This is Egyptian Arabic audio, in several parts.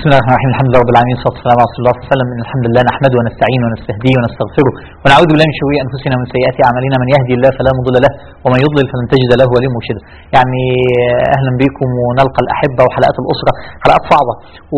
بسم الله الرحمن الرحيم الحمد لله رب العالمين والصلاه والسلام على رسول الله صلى الله عليه وسلم ان الحمد لله نحمده ونستعينه ونستهديه ونستغفره ونعوذ بالله من شرور انفسنا ومن سيئات اعمالنا من يهدي الله فلا مضل له ومن يضلل فلن تجد له وليا مرشدا يعني اهلا بكم ونلقى الاحبه وحلقات الاسره حلقات صعبه و...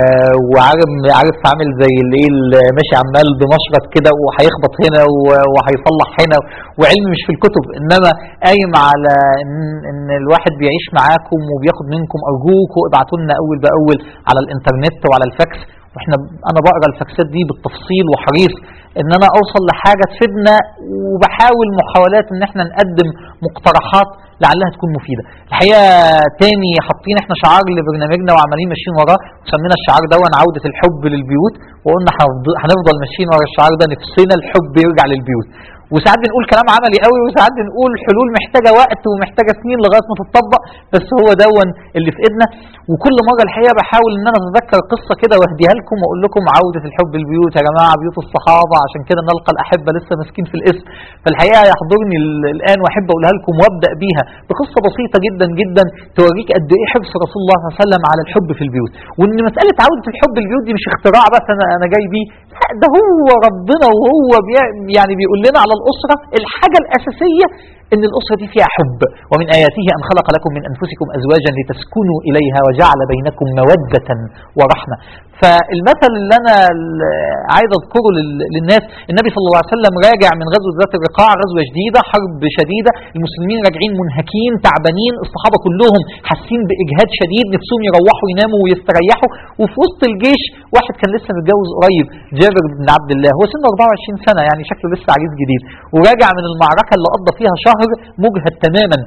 وعارف عارف عامل زي اللي ايه اللي ماشي عمال بمشرط كده وهيخبط هنا و... وهيصلح هنا وعلم مش في الكتب انما قايم على ان, إن الواحد بيعيش معاكم وبياخد منكم ارجوكم ابعتوا لنا اول باول على الانترنت وعلى الفاكس واحنا انا بقرا الفاكسات دي بالتفصيل وحريص ان انا اوصل لحاجه تفيدنا وبحاول محاولات ان احنا نقدم مقترحات لعلها تكون مفيده. الحقيقه تاني حاطين احنا شعار لبرنامجنا وعمالين ماشيين وراه وسمينا الشعار ده عوده الحب للبيوت وقلنا هنفضل ماشيين ورا الشعار ده نفسنا الحب يرجع للبيوت. وساعات بنقول كلام عملي قوي وساعات بنقول حلول محتاجه وقت ومحتاجه سنين لغايه ما تتطبق بس هو دون اللي في ايدنا وكل مره الحقيقه بحاول ان انا اتذكر قصه كده واهديها لكم واقول لكم عوده الحب البيوت يا جماعه بيوت الصحابه عشان كده نلقى الاحبه لسه ماسكين في الاسم فالحقيقه يحضرني الان واحب اقولها لكم وابدا بيها بقصه بسيطه جدا جدا توريك قد ايه حرص رسول الله صلى الله عليه وسلم على الحب في البيوت وان مساله عوده الحب البيوت دي مش اختراع بس انا انا جاي بيه لا ده هو ربنا وهو بي يعني بيقول لنا على الاسره الحاجه الاساسيه ان الاسره دي فيها حب ومن اياته ان خلق لكم من انفسكم ازواجا لتسكنوا اليها وجعل بينكم موده ورحمه فالمثل اللي انا عايز اذكره للناس النبي صلى الله عليه وسلم راجع من غزوه ذات الرقاع غزوه شديده حرب شديده المسلمين راجعين منهكين تعبانين الصحابه كلهم حاسين باجهاد شديد نفسهم يروحوا يناموا ويستريحوا وفي وسط الجيش واحد كان لسه متجوز قريب جابر بن عبد الله هو سنه 24 سنه يعني شكله لسه عريس جديد وراجع من المعركه اللي قضى فيها شهر مجهد تماما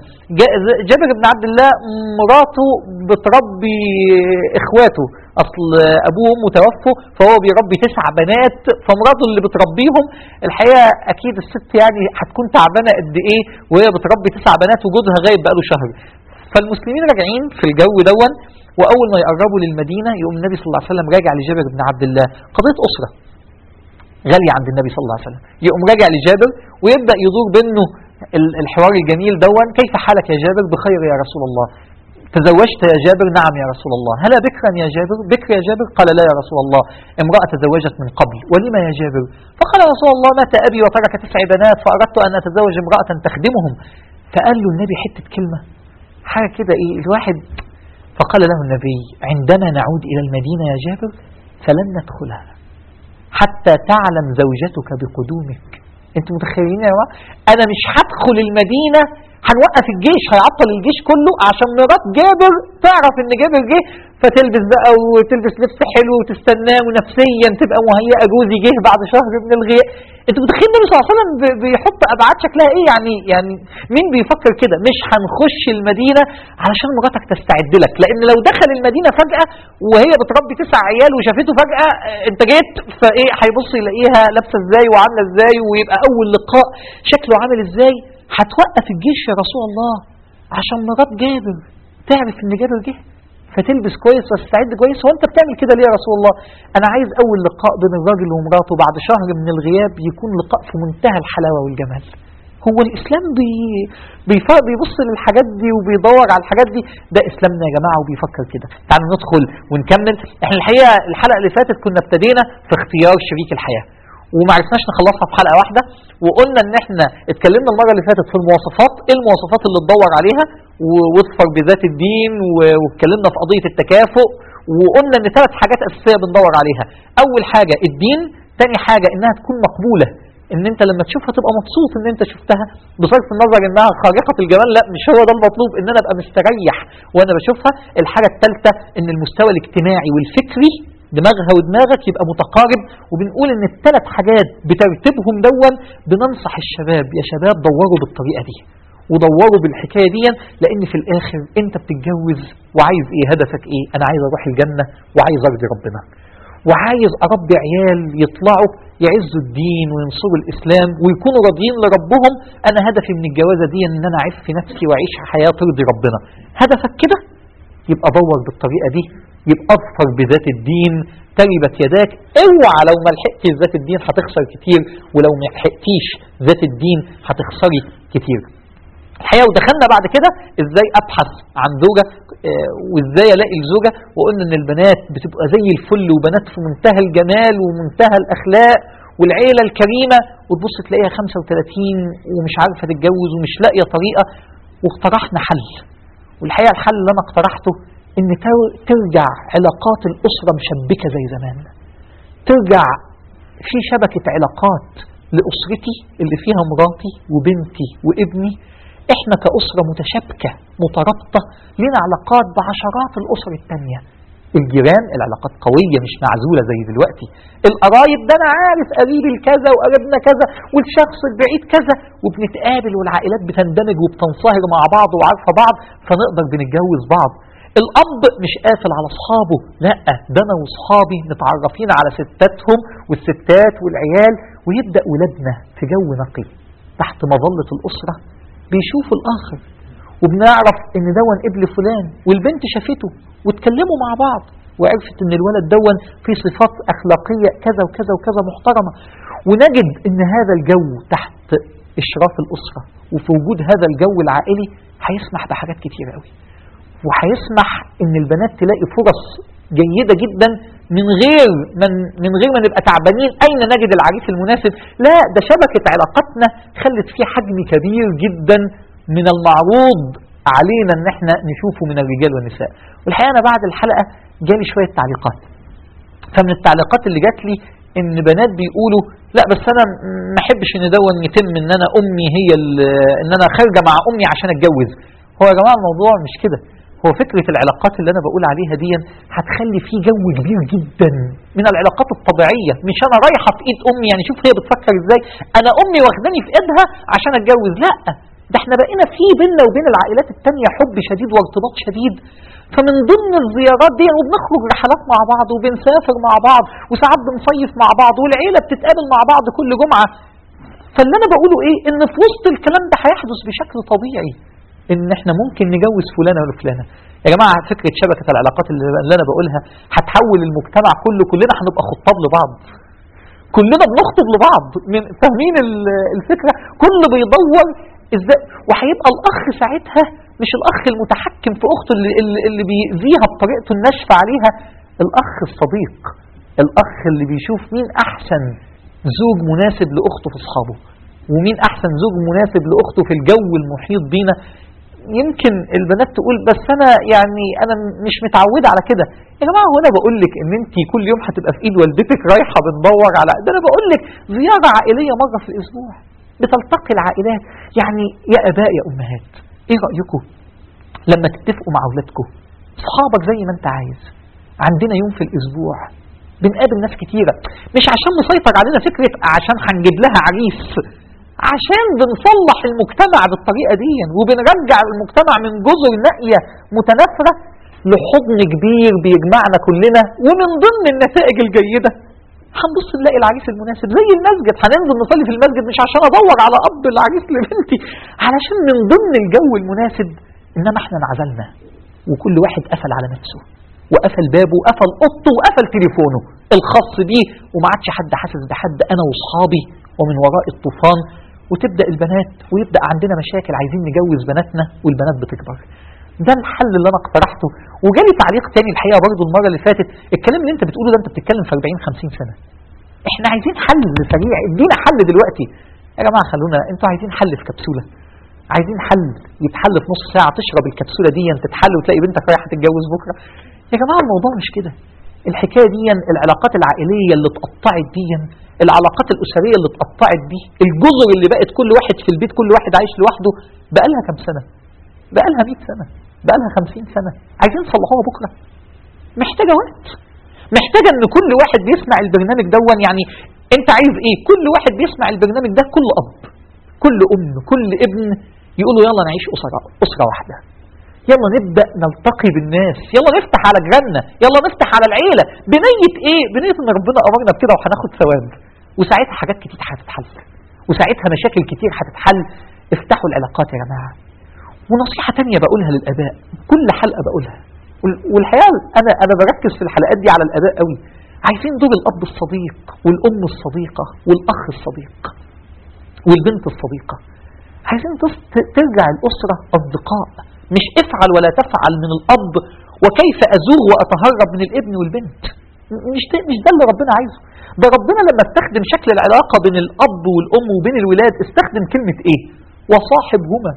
جابر بن عبد الله مراته بتربي اخواته اصل ابوه وامه توفوا فهو بيربي تسع بنات فمراته اللي بتربيهم الحقيقه اكيد الست يعني هتكون تعبانه قد ايه وهي بتربي تسع بنات وجوزها غايب بقاله شهر فالمسلمين راجعين في الجو دون واول ما يقربوا للمدينه يقوم النبي صلى الله عليه وسلم راجع لجابر بن عبد الله قضيه اسره غاليه عند النبي صلى الله عليه وسلم يقوم راجع لجابر ويبدا يدور بينه الحوار الجميل دون كيف حالك يا جابر بخير يا رسول الله تزوجت يا جابر نعم يا رسول الله هل بكرا يا جابر بكر يا جابر قال لا يا رسول الله امرأة تزوجت من قبل ولما يا جابر فقال يا رسول الله مات أبي وترك تسع بنات فأردت أن أتزوج امرأة تخدمهم فقال له النبي حتة كلمة حاجة كده إيه الواحد فقال له النبي عندما نعود إلى المدينة يا جابر فلن ندخلها حتى تعلم زوجتك بقدومك انتوا متخيلين يا جماعه انا مش هدخل المدينه هنوقف الجيش هيعطل الجيش كله عشان مرات جابر تعرف ان جابر جه فتلبس بقى وتلبس لبس حلو وتستناه ونفسيا تبقى مهيئه جوزي جه بعد شهر من الغياب انتوا متخيلين النبي صلى الله عليه وسلم بيحط ابعاد شكلها ايه يعني يعني مين بيفكر كده مش هنخش المدينه علشان مراتك تستعد لك لان لو دخل المدينه فجاه وهي بتربي تسع عيال وشافته فجاه انت جيت فايه هيبص يلاقيها لابسه ازاي وعامله ازاي ويبقى اول لقاء شكله عامل ازاي هتوقف الجيش يا رسول الله عشان مرات جابر تعرف ان جابر جه فتلبس كويس وتستعد كويس وانت بتعمل كده ليه يا رسول الله انا عايز اول لقاء بين الراجل ومراته بعد شهر من الغياب يكون لقاء في منتهى الحلاوه والجمال هو الاسلام بي بيبص للحاجات دي وبيدور على الحاجات دي ده اسلامنا يا جماعه وبيفكر كده تعالوا ندخل ونكمل احنا الحقيقه الحلقه اللي فاتت كنا ابتدينا في اختيار شريك الحياه وما عرفناش نخلصها في حلقه واحده وقلنا ان احنا اتكلمنا المره اللي فاتت في المواصفات ايه المواصفات اللي تدور عليها واظفر بذات الدين واتكلمنا في قضيه التكافؤ وقلنا ان ثلاث حاجات اساسيه بندور عليها اول حاجه الدين ثاني حاجه انها تكون مقبوله ان انت لما تشوفها تبقى مبسوط ان انت شفتها بصرف النظر انها خارقه الجمال لا مش هو ده المطلوب ان انا ابقى مستريح وانا بشوفها الحاجه الثالثه ان المستوى الاجتماعي والفكري دماغها ودماغك يبقى متقارب وبنقول ان الثلاث حاجات بترتيبهم دون بننصح الشباب يا شباب دوروا بالطريقه دي ودوروا بالحكايه دي لان في الاخر انت بتتجوز وعايز ايه هدفك ايه انا عايز اروح الجنه وعايز ارضي ربنا وعايز اربي عيال يطلعوا يعزوا الدين وينصروا الاسلام ويكونوا راضيين لربهم انا هدفي من الجوازه دي ان انا اعف في نفسي واعيش حياه ترضي ربنا هدفك كده يبقى دور بالطريقه دي يبقى اظفر بذات الدين تربت يداك اوعى لو ما لحقتش ذات الدين هتخسر كتير ولو ما لحقتيش ذات الدين هتخسري كتير الحقيقه ودخلنا بعد كده ازاي ابحث عن زوجه آه، وازاي الاقي الزوجه وقلنا ان البنات بتبقى زي الفل وبنات في منتهى الجمال ومنتهى الاخلاق والعيله الكريمه وتبص تلاقيها 35 ومش عارفه تتجوز ومش لاقيه طريقه واقترحنا حل والحقيقه الحل اللي انا اقترحته ان تر- ترجع علاقات الاسره مشبكه زي زمان ترجع في شبكة علاقات لأسرتي اللي فيها مراتي وبنتي وابني احنا كأسرة متشابكة مترابطة لنا علاقات بعشرات الأسر التانية الجيران العلاقات قوية مش معزولة زي دلوقتي القرايب ده أنا عارف قريبي الكذا وقريبنا كذا والشخص البعيد كذا وبنتقابل والعائلات بتندمج وبتنصهر مع بعض وعارفة بعض فنقدر بنتجوز بعض الأب مش قافل على أصحابه لا ده أنا وأصحابي متعرفين على ستاتهم والستات والعيال ويبدأ ولادنا في جو نقي تحت مظلة الأسرة بيشوفوا الآخر وبنعرف إن دون ابن فلان والبنت شافته واتكلموا مع بعض وعرفت إن الولد دون فيه صفات أخلاقية كذا وكذا وكذا محترمة ونجد إن هذا الجو تحت إشراف الأسرة وفي وجود هذا الجو العائلي هيسمح بحاجات كتيرة قوي وهيسمح ان البنات تلاقي فرص جيده جدا من غير من من غير ما نبقى تعبانين اين نجد العريس المناسب لا ده شبكه علاقاتنا خلت في حجم كبير جدا من المعروض علينا ان احنا نشوفه من الرجال والنساء والحقيقه انا بعد الحلقه جالي شويه تعليقات فمن التعليقات اللي جات لي ان بنات بيقولوا لا بس انا ما احبش ان دون يتم ان انا امي هي ال- ان انا خارجه مع امي عشان اتجوز هو يا جماعه الموضوع مش كده هو فكرة العلاقات اللي أنا بقول عليها دي هتخلي فيه جو كبير جدا من العلاقات الطبيعية مش أنا رايحة في إيد أمي يعني شوف هي بتفكر إزاي أنا أمي واخداني في إيدها عشان أتجوز لا ده احنا بقينا في بيننا وبين العائلات التانية حب شديد وارتباط شديد فمن ضمن الزيارات دي وبنخرج رحلات مع بعض وبنسافر مع بعض وساعات بنصيف مع بعض والعيلة بتتقابل مع بعض كل جمعة فاللي انا بقوله ايه ان في وسط الكلام ده هيحدث بشكل طبيعي ان احنا ممكن نجوز فلانه ولا فلانه يا جماعه فكره شبكه العلاقات اللي اللي انا بقولها هتحول المجتمع كله كلنا هنبقى خطاب لبعض كلنا بنخطب لبعض من فاهمين ال- الفكره كل بيدور ازاي وهيبقى الاخ ساعتها مش الاخ المتحكم في اخته اللي, اللي, اللي بيأذيها بطريقته الناشفه عليها الاخ الصديق الاخ اللي بيشوف مين احسن زوج مناسب لاخته في اصحابه ومين احسن زوج مناسب لاخته في الجو المحيط بينا يمكن البنات تقول بس انا يعني انا مش متعوده على كده يا جماعه هو انا بقول لك ان انت كل يوم هتبقى في ايد والدتك رايحه بندور على ده انا بقول لك زياره عائليه مره في الاسبوع بتلتقي العائلات يعني يا اباء يا امهات ايه رايكم لما تتفقوا مع اولادكم اصحابك زي ما انت عايز عندنا يوم في الاسبوع بنقابل ناس كتيره مش عشان مسيطر علينا فكره عشان هنجيب لها عريس عشان بنصلح المجتمع بالطريقه دي وبنرجع المجتمع من جزر نائيه متناثره لحضن كبير بيجمعنا كلنا ومن ضمن النتائج الجيده هنبص نلاقي العريس المناسب زي المسجد هننزل نصلي في المسجد مش عشان ادور على اب العريس لبنتي علشان من ضمن الجو المناسب انما احنا انعزلنا وكل واحد قفل على نفسه وقفل بابه وقفل اوضته وقفل تليفونه الخاص بيه وما عادش حد حاسس بحد انا واصحابي ومن وراء الطوفان وتبدا البنات ويبدا عندنا مشاكل عايزين نجوز بناتنا والبنات بتكبر ده الحل اللي انا اقترحته وجالي تعليق تاني الحقيقه برضه المره اللي فاتت الكلام اللي انت بتقوله ده انت بتتكلم في 40 50 سنه احنا عايزين حل سريع ادينا حل دلوقتي يا جماعه خلونا انتوا عايزين حل في كبسوله عايزين حل يتحل في نص ساعه تشرب الكبسوله دي تتحل وتلاقي بنتك رايحه تتجوز بكره يا جماعه الموضوع مش كده الحكايه دي العلاقات العائليه اللي اتقطعت دي العلاقات الاسريه اللي اتقطعت دي الجزر اللي بقت كل واحد في البيت كل واحد عايش لوحده بقى لها كام سنه بقى لها 100 سنه بقى لها 50 سنه عايزين نصلحوها بكره محتاجه وقت محتاجه ان كل واحد بيسمع البرنامج دون يعني انت عايز ايه كل واحد بيسمع البرنامج ده كل اب كل ام كل ابن يقولوا يلا نعيش اسره اسره واحده يلا نبدا نلتقي بالناس يلا نفتح على جيراننا يلا نفتح على العيله بنيه ايه بنيه ان ربنا امرنا بكده وهناخد ثواب وساعتها حاجات كتير هتتحل وساعتها مشاكل كتير هتتحل افتحوا العلاقات يا جماعه ونصيحه تانية بقولها للاباء كل حلقه بقولها وال- والحقيقه انا انا بركز في الحلقات دي على الاباء قوي عايزين دور الاب الصديق والام الصديقه والاخ الصديق والبنت الصديقه عايزين تص- ت- ترجع الأسرة أصدقاء مش افعل ولا تفعل من الأب وكيف أزوغ وأتهرب من الابن والبنت م- مش ده, مش ده اللي ربنا عايزه ده ربنا لما استخدم شكل العلاقة بين الأب والأم وبين الولاد استخدم كلمة إيه وصاحبهما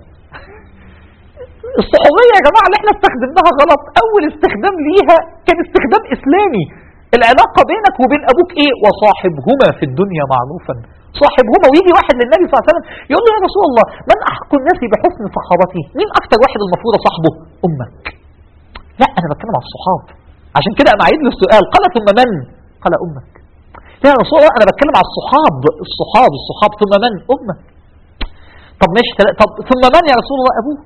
الصحوبية يا جماعة اللي احنا استخدمناها غلط أول استخدام ليها كان استخدام إسلامي العلاقة بينك وبين أبوك إيه وصاحبهما في الدنيا معروفا صاحبهما ويجي واحد للنبي صلى الله عليه وسلم يقول له يا رسول الله من أحق الناس بحسن صحابتي مين أكتر واحد المفروض صاحبه أمك لا أنا بتكلم على الصحاب عشان كده أنا عايز له السؤال قال ثم من قال أمك يا رسول الله أنا بتكلم على الصحاب الصحاب الصحاب ثم من أمك طب ماشي تلا- طب ثم من يا رسول الله أبوك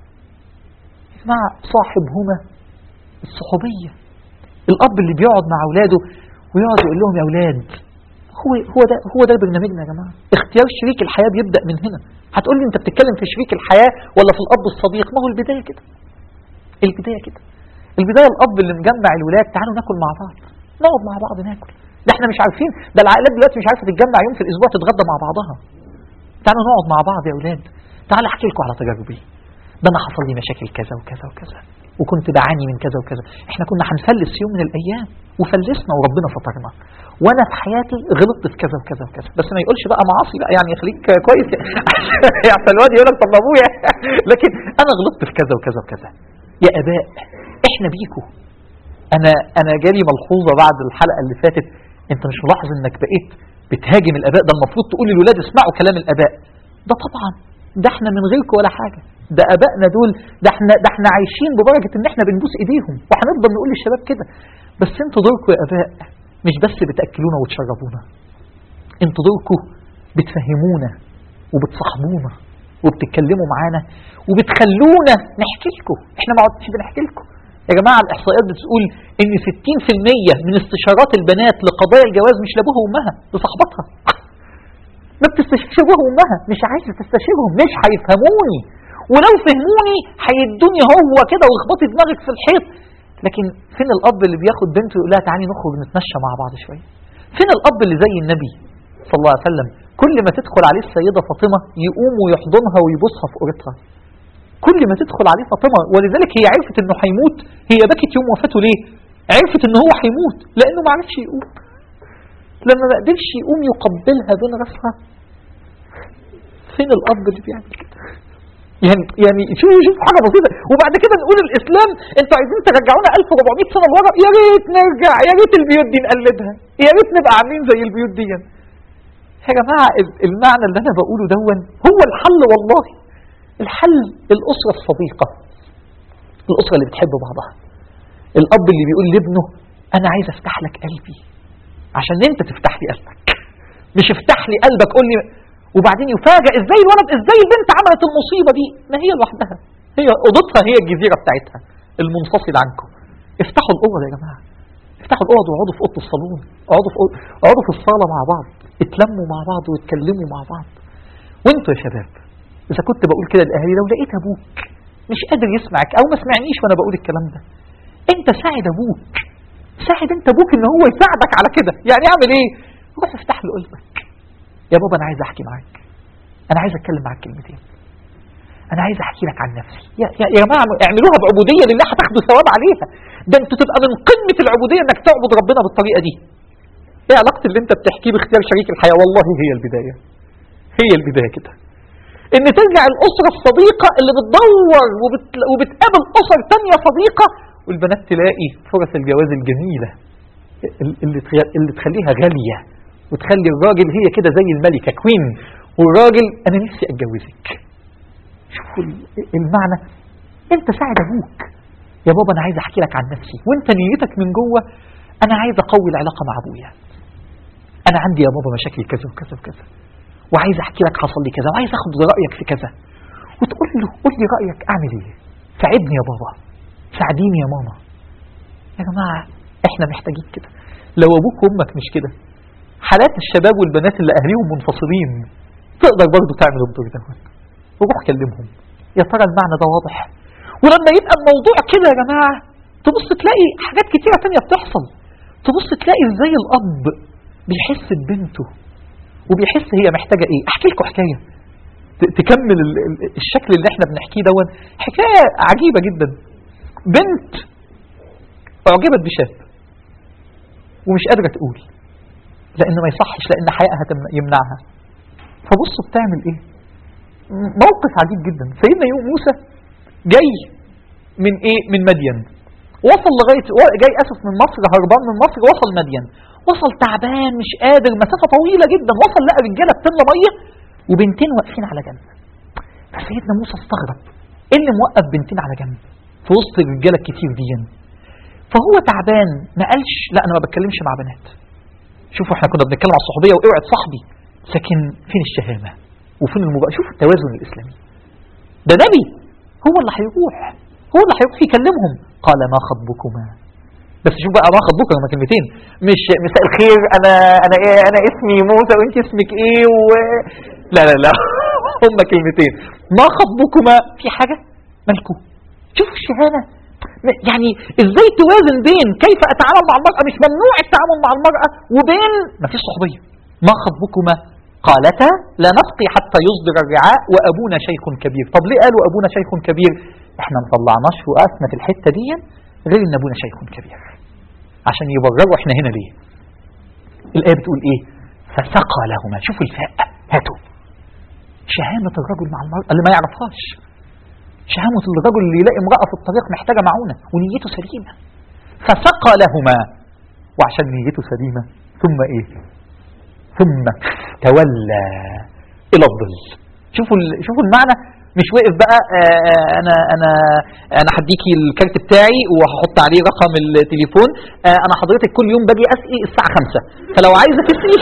مع صاحبهما الصحوبية الأب اللي بيقعد مع أولاده ويقعد يقول لهم يا أولاد هو هو ده هو ده برنامجنا يا جماعة اختيار شريك الحياة بيبدأ من هنا هتقول لي أنت بتتكلم في شريك الحياة ولا في الأب الصديق ما هو البداية كده البداية كده البداية الأب اللي مجمع الولاد تعالوا ناكل مع بعض نقعد مع بعض ناكل ده احنا مش عارفين ده العائلات دلوقتي مش عارفة تتجمع يوم في الأسبوع تتغدى مع بعضها تعالوا نقعد مع بعض يا أولاد تعالوا أحكي لكم على تجاربي ده أنا حصل لي مشاكل كذا وكذا وكذا وكنت بعاني من كذا وكذا احنا كنا هنفلس يوم من الأيام وفلسنا وربنا سترنا وانا في حياتي غلطت في كذا وكذا وكذا بس ما يقولش بقى معاصي بقى يعني يخليك كويس يعني الواد يقول لك طب ما ابويا لكن انا غلطت في كذا وكذا وكذا يا اباء احنا بيكو انا انا جالي ملحوظه بعد الحلقه اللي فاتت انت مش ملاحظ انك بقيت بتهاجم الاباء ده المفروض تقول للولاد اسمعوا كلام الاباء ده طبعا ده احنا من غيركم ولا حاجه ده ابائنا دول ده احنا ده احنا عايشين ببركه ان احنا بنبوس ايديهم وهنفضل نقول للشباب كده بس انتوا دوركم يا اباء مش بس بتاكلونا وتشربونا انتوا دوركم بتفهمونا وبتصاحبونا وبتتكلموا معانا وبتخلونا نحكي لكم احنا ما عدناش بنحكي لكم يا جماعه الاحصائيات بتقول ان 60% من استشارات البنات لقضايا الجواز مش لابوها وامها لصاحبتها ما بتستشيرش ابوها وامها مش عايزه تستشيرهم مش هيفهموني ولو فهموني هيدوني هو كده واخبطي دماغك في الحيط لكن فين الاب اللي بياخد بنته يقول لها تعالي نخرج نتمشى مع بعض شويه فين الاب اللي زي النبي صلى الله عليه وسلم كل ما تدخل عليه السيده فاطمه يقوم ويحضنها ويبوسها في قرتها كل ما تدخل عليه فاطمه ولذلك هي عرفت انه هيموت هي بكت يوم وفاته ليه عرفت ان هو هيموت لانه ما عرفش يقوم لما ما قدرش يقوم يقبلها بين راسها فين الاب اللي بيعمل كده يعني يعني شوف شوف حاجه بسيطه وبعد كده نقول الاسلام انتوا عايزين ترجعونا 1400 سنه لورا يا ريت نرجع يا ريت البيوت دي نقلدها يا ريت نبقى عاملين زي البيوت دي يا جماعه ال- المعنى اللي انا بقوله دون هو الحل والله الحل الاسره الصديقه الاسره اللي بتحب بعضها الاب اللي بيقول لابنه انا عايز افتح لك قلبي عشان انت تفتح لي قلبك مش افتح لي قلبك قول لي وبعدين يفاجئ ازاي الولد ازاي البنت عملت المصيبه دي ما هي لوحدها هي اوضتها هي الجزيره بتاعتها المنفصل عنكم افتحوا الاوض يا جماعه افتحوا الاوض واقعدوا في اوضه الصالون اقعدوا في أوض... اقعدوا في الصاله مع بعض اتلموا مع بعض واتكلموا مع بعض وانتوا يا شباب اذا كنت بقول كده للاهالي لو لقيت ابوك مش قادر يسمعك او ما سمعنيش وانا بقول الكلام ده انت ساعد ابوك ساعد انت ابوك ان هو يساعدك على كده يعني اعمل ايه روح افتح له قلبك يا بابا انا عايز احكي معاك انا عايز اتكلم معاك كلمتين انا عايز احكي لك عن نفسي يا, يا, يا جماعه اعملوها بعبوديه لله هتاخدوا ثواب عليها ده انتوا تبقى من قمه العبوديه انك تعبد ربنا بالطريقه دي ايه علاقه اللي انت بتحكيه باختيار شريك الحياه والله هي البدايه هي البدايه كده ان ترجع الاسره الصديقه اللي بتدور وبت... وبتقابل اسر تانية صديقه والبنات تلاقي فرص الجواز الجميله اللي تغ- اللي تخليها غاليه وتخلي الراجل هي كده زي الملكه كوين والراجل انا نفسي اتجوزك شوفوا ال- المعنى انت ساعد ابوك يا بابا انا عايز احكي لك عن نفسي وانت نيتك من جوه انا عايز اقوي العلاقه مع ابويا انا عندي يا بابا مشاكل كذا وكذا وكذا وعايز احكي لك حصل لي كذا وعايز اخد رايك في كذا وتقول له قول لي رايك اعمل ايه ساعدني يا بابا ساعديني يا ماما يا جماعه احنا محتاجين كده لو ابوك وامك مش كده حالات الشباب والبنات اللي اهليهم منفصلين تقدر برضه تعمل الدور ده وروح كلمهم يا ترى المعنى ده واضح ولما يبقى الموضوع كده يا جماعه تبص تلاقي حاجات كتيره تانية بتحصل تبص تلاقي ازاي الاب بيحس ببنته وبيحس هي محتاجه ايه احكي لكم حكايه ت- تكمل ال- ال- الشكل اللي احنا بنحكيه دون حكايه عجيبه جدا بنت اعجبت بشاب ومش قادره تقول لان ما يصحش لان حيائها تم- يمنعها فبصوا بتعمل ايه م- موقف عجيب جدا سيدنا يوم موسى جاي من ايه من مدين وصل لغايه و- جاي اسف من مصر هربان من مصر وصل مدين وصل تعبان مش قادر مسافه طويله جدا وصل لقى رجاله بتملى ميه وبنتين واقفين على جنب فسيدنا موسى استغرب ايه اللي موقف بنتين على جنب في وسط الرجاله الكتير دي فهو تعبان ما قالش لا انا ما بتكلمش مع بنات شوفوا احنا كنا بنتكلم على الصحوبيه واوعد صاحبي لكن فين الشهامه وفين المبقى شوف التوازن الاسلامي ده نبي هو اللي هيروح هو اللي هيروح يكلمهم قال ما خطبكما بس شوف بقى ما خطبكما هما كلمتين مش مساء الخير انا انا ايه انا اسمي موسى وانت اسمك ايه و... لا لا لا هما كلمتين ما خطبكما في حاجه مالكم شوف الشهامه م- يعني ازاي توازن بين كيف اتعامل مع المراه مش ممنوع التعامل مع المراه وبين ما فيش صحوبيه ما خطبكما قالتا لا نسقي حتى يصدر الرعاء وابونا شيخ كبير طب ليه قالوا ابونا شيخ كبير احنا ما طلعناش وقفنا في الحته دي غير ان ابونا شيخ كبير عشان يبرروا احنا هنا ليه الايه بتقول ايه فسقى لهما شوفوا الفاء هاتوا شهامه الرجل مع المراه اللي ما يعرفهاش شهامة الرجل اللي يلاقي امرأة في الطريق محتاجة معونة ونيته سليمة فسقى لهما وعشان نيته سليمة ثم ايه ثم تولى الى الظل شوفوا ال- شوفوا المعنى مش وقف بقى آه، آه، انا انا انا هديكي الكارت بتاعي وهحط عليه رقم التليفون آه، انا حضرتك كل يوم باجي اسقي الساعه 5 فلو عايزه تسقي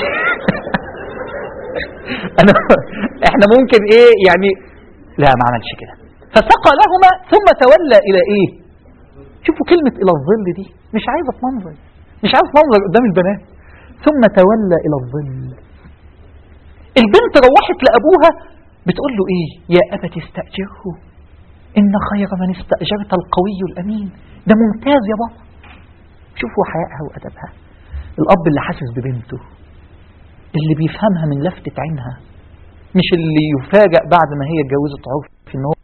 انا احنا ممكن ايه يعني لا ما عملش كده فسقى لهما ثم تولى الى ايه شوفوا كلمة الى الظل دي مش عايزة منظر مش عايز منظر قدام البنات ثم تولى الى الظل البنت روحت لابوها بتقول له ايه يا ابت استأجره ان خير من استأجرت القوي الامين ده ممتاز يا بابا شوفوا حيائها وادبها الاب اللي حاسس ببنته اللي بيفهمها من لفتة عينها مش اللي يفاجأ بعد ما هي اتجوزت عرف ان هو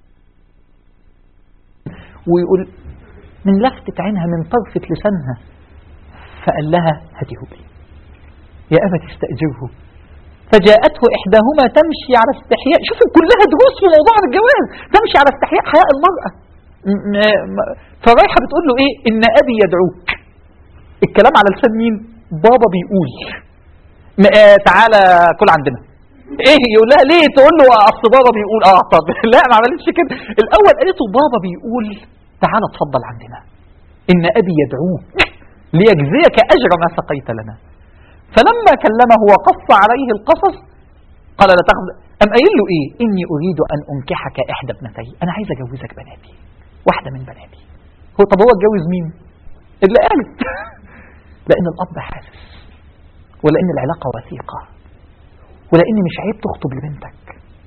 ويقول من لفتة عينها من طرفة لسانها فقال لها هاتيه لي يا أبت استأجره فجاءته إحداهما تمشي على استحياء شوفوا كلها دروس في موضوع الجواز تمشي على استحياء حياء المرأة م- م- م- فرايحة بتقول له إيه إن أبي يدعوك الكلام على لسان مين بابا بيقول م- آه تعالى كل عندنا ايه يقول لها ليه تقول له اصل بابا بيقول اه طب لا ما عملتش كده الاول قالت له بابا بيقول تعالى اتفضل عندنا ان ابي يدعوك ليجزيك اجر ما سقيت لنا فلما كلمه وقص عليه القصص قال لا تاخذ ام قايل له ايه اني اريد ان انكحك احدى ابنتي انا عايز اجوزك بناتي واحده من بناتي هو طب هو اتجوز مين اللي قالت لان الاب حاسس ولان العلاقه وثيقه ولان مش عيب تخطب لبنتك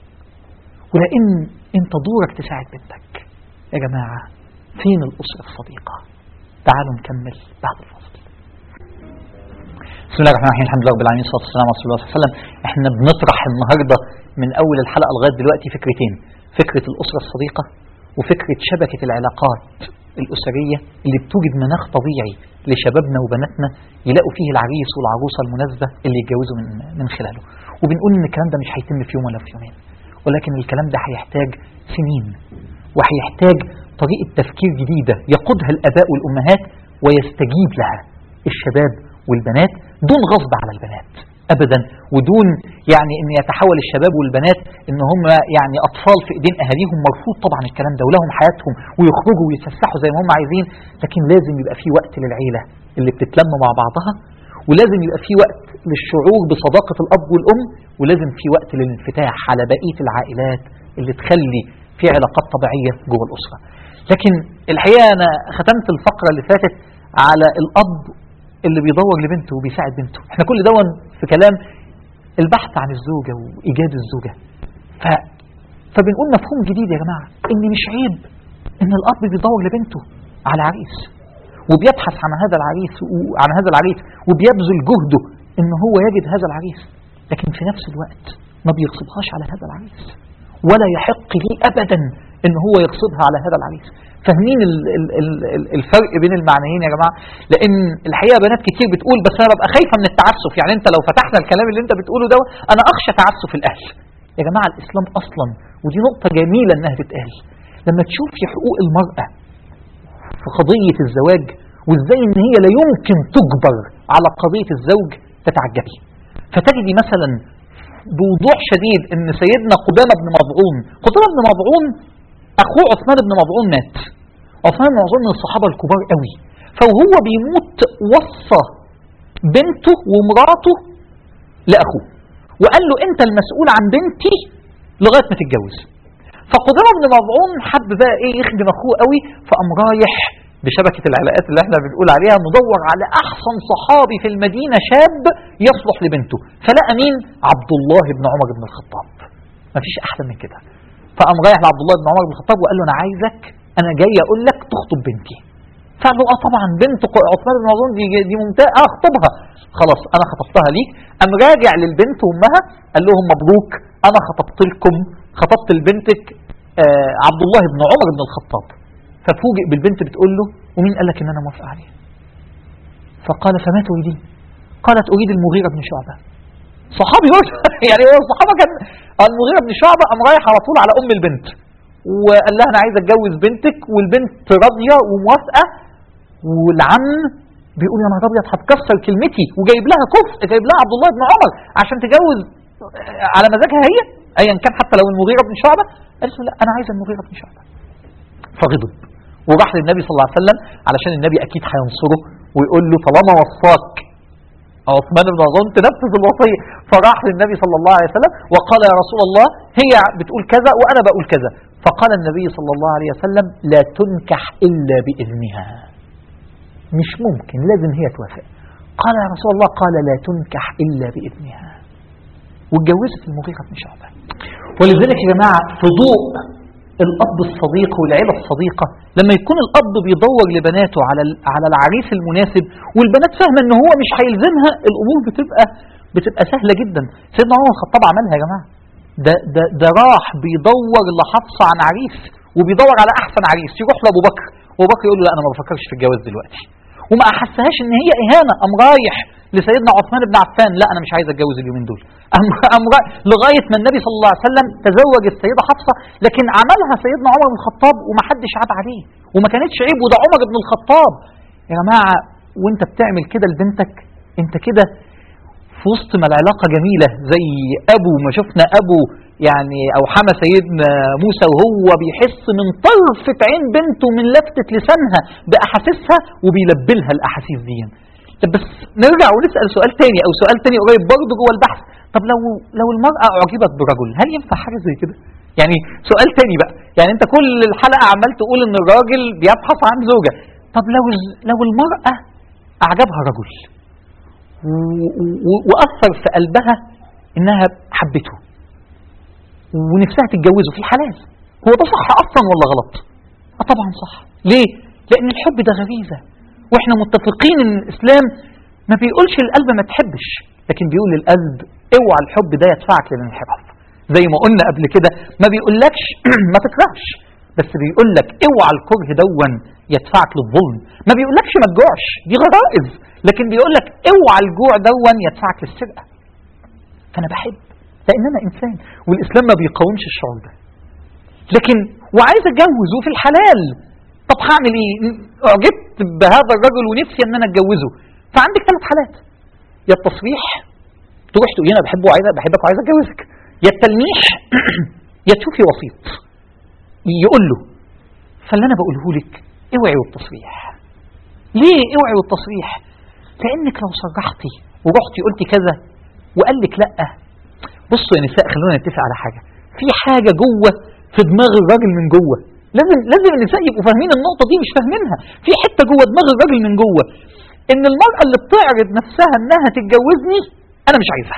ولان انت دورك تساعد بنتك يا جماعه فين الاسره الصديقه تعالوا نكمل بعد الفصل بسم الله الرحمن الرحيم الحمد لله رب العالمين والصلاه والسلام على رسول الله صلى الله عليه وسلم احنا بنطرح النهارده من اول الحلقه لغايه دلوقتي فكرتين فكره الاسره الصديقه وفكره شبكه العلاقات الاسريه اللي بتوجد مناخ طبيعي لشبابنا وبناتنا يلاقوا فيه العريس والعروسه المناسبه اللي يتجوزوا من من خلاله وبنقول ان الكلام ده مش هيتم في يوم ولا في يومين ولكن الكلام ده هيحتاج سنين وهيحتاج طريقه تفكير جديده يقودها الاباء والامهات ويستجيب لها الشباب والبنات دون غصب على البنات ابدا ودون يعني ان يتحول الشباب والبنات ان هم يعني اطفال في ايدين اهاليهم مرفوض طبعا الكلام ده ولهم حياتهم ويخرجوا ويتفسحوا زي ما هم عايزين لكن لازم يبقى في وقت للعيله اللي بتتلم مع بعضها ولازم يبقى في وقت للشعور بصداقه الاب والام ولازم في وقت للانفتاح على بقيه العائلات اللي تخلي في علاقات طبيعيه جوه الاسره لكن الحقيقه انا ختمت الفقره اللي فاتت على الاب اللي بيدور لبنته وبيساعد بنته احنا كل دون في كلام البحث عن الزوجة وإيجاد الزوجة ف... فبنقول مفهوم جديد يا جماعة إن مش عيب إن الأب بيدور لبنته على عريس وبيبحث عن هذا العريس وعن هذا العريس وبيبذل جهده إن هو يجد هذا العريس لكن في نفس الوقت ما بيغصبهاش على هذا العريس ولا يحق لي ابدا ان هو يغصبها على هذا العريس فاهمين ال- ال- ال- ال- الفرق بين المعنيين يا جماعه لان الحقيقه بنات كتير بتقول بس انا ببقى خايفه من التعسف يعني انت لو فتحنا الكلام اللي انت بتقوله ده انا اخشى تعسف الاهل يا جماعه الاسلام اصلا ودي نقطه جميله انها تتقال لما تشوفي حقوق المراه في قضيه الزواج وازاي ان هي لا يمكن تجبر على قضيه الزوج تتعجبي فتجدي مثلا بوضوح شديد ان سيدنا قدامه بن مضعون قدامه بن مضعون اخوه عثمان بن مضعون مات عثمان بن مضعون من الصحابه الكبار قوي فوهو بيموت وصى بنته ومراته لاخوه وقال له انت المسؤول عن بنتي لغايه ما تتجوز فقدامه بن مضعون حب بقى ايه يخدم اخوه قوي فقام رايح بشبكه العلاقات اللي احنا بنقول عليها ندور على احسن صحابي في المدينه شاب يصلح لبنته فلقى مين عبد الله بن عمر بن الخطاب مفيش احسن من كده فقام رايح لعبد الله بن عمر بن الخطاب وقال له انا عايزك انا جاي اقول لك تخطب بنتي فقال له اه طبعا بنت ق- عثمان بن مظعون دي دي ممتازه اه اخطبها خلاص انا خطبتها ليك قام راجع للبنت وامها قال لهم مبروك انا خطبت لكم خطبت لبنتك آه عبد الله بن عمر بن الخطاب ففوجئ بالبنت بتقول له ومين قال لك ان انا موافقه عليه فقال فما تريدين قالت اريد المغيره بن شعبه صحابي هو يعني هو الصحابه كان المغيره بن شعبه قام رايح على طول على ام البنت وقال لها انا عايز اتجوز بنتك والبنت راضيه وموافقه والعم بيقول يا نهار ابيض هتكسر كلمتي وجايب لها كفء جايب لها عبد الله بن عمر عشان تجوز على مزاجها هي ايا كان حتى لو المغيره بن شعبه قالت له لا انا عايز المغيره بن شعبه فغضب وراح للنبي صلى الله عليه وسلم علشان النبي اكيد هينصره ويقول له طالما وصاك عثمان بن عظام تنفذ الوصيه فراح للنبي صلى الله عليه وسلم وقال يا رسول الله هي بتقول كذا وانا بقول كذا فقال النبي صلى الله عليه وسلم لا تنكح الا باذنها مش ممكن لازم هي توافق قال يا رسول الله قال لا تنكح الا باذنها واتجوزت المغيره بن شعبه ولذلك يا جماعه في ضوء الاب الصديق والعيله الصديقه لما يكون الاب بيدور لبناته على ال- على العريس المناسب والبنات فاهمه ان هو مش هيلزمها الامور بتبقى بتبقى سهله جدا سيدنا عمر الخطاب عملها يا جماعه ده ده ده راح بيدور لحفصه عن عريس وبيدور على احسن عريس يروح لابو بكر وابو بكر يقول له لا انا ما بفكرش في الجواز دلوقتي وما احسهاش ان هي اهانه قام رايح لسيدنا عثمان بن عفان لا انا مش عايز اتجوز اليومين دول قام قام رايح لغايه ما النبي صلى الله عليه وسلم تزوج السيده حفصه لكن عملها سيدنا عمر بن الخطاب ومحدش عاب عليه وما كانتش عيب وده عمر بن الخطاب يا جماعه وانت بتعمل كده لبنتك انت كده في وسط ما العلاقة جميلة زي أبو ما شفنا أبو يعني أو حما سيدنا موسى وهو بيحس من طرفة عين بنته من لفتة لسانها بأحاسيسها وبيلبلها الأحاسيس دي طب بس نرجع ونسأل سؤال تاني أو سؤال تاني قريب برضه جوه البحث طب لو لو المرأة أعجبت برجل هل ينفع حاجة زي كده؟ يعني سؤال تاني بقى يعني أنت كل الحلقة عمال تقول إن الراجل بيبحث عن زوجة طب لو لو المرأة أعجبها رجل و- و- وأثر في قلبها إنها حبته ونفسها تتجوزه في الحلال هو ده صح أصلا ولا غلط؟ آه طبعا صح ليه؟ لأن الحب ده غريزة وإحنا متفقين إن الإسلام ما بيقولش للقلب ما تحبش لكن بيقول للقلب اوعى الحب ده يدفعك للانحراف زي ما قلنا قبل كده ما بيقولكش ما تكرهش بس بيقول لك اوعى الكره دون يدفعك للظلم ما بيقولكش ما تجوعش دي غرائز لكن بيقول لك اوعى الجوع دون يدفعك للسرقه فانا بحب لان انا انسان والاسلام ما بيقاومش الشعور ده لكن وعايز اتجوز وفي الحلال طب هعمل ايه اعجبت بهذا الرجل ونفسي ان انا اتجوزه فعندك ثلاث حالات يا التصريح تروح تقول انا بحبه وعايز بحبك وعايز اتجوزك يا التلميح يا تشوفي وسيط يقول له فاللي انا بقوله لك اوعي والتصريح ليه اوعي والتصريح لانك لو صرحتي ورحتي قلتي كذا وقال لك لا بصوا يا نساء خلونا نتفق على حاجه في حاجه جوه في دماغ الراجل من جوه لازم لازم النساء يبقوا فاهمين النقطه دي مش فاهمينها في حته جوه دماغ الراجل من جوه ان المراه اللي بتعرض نفسها انها تتجوزني انا مش عايزها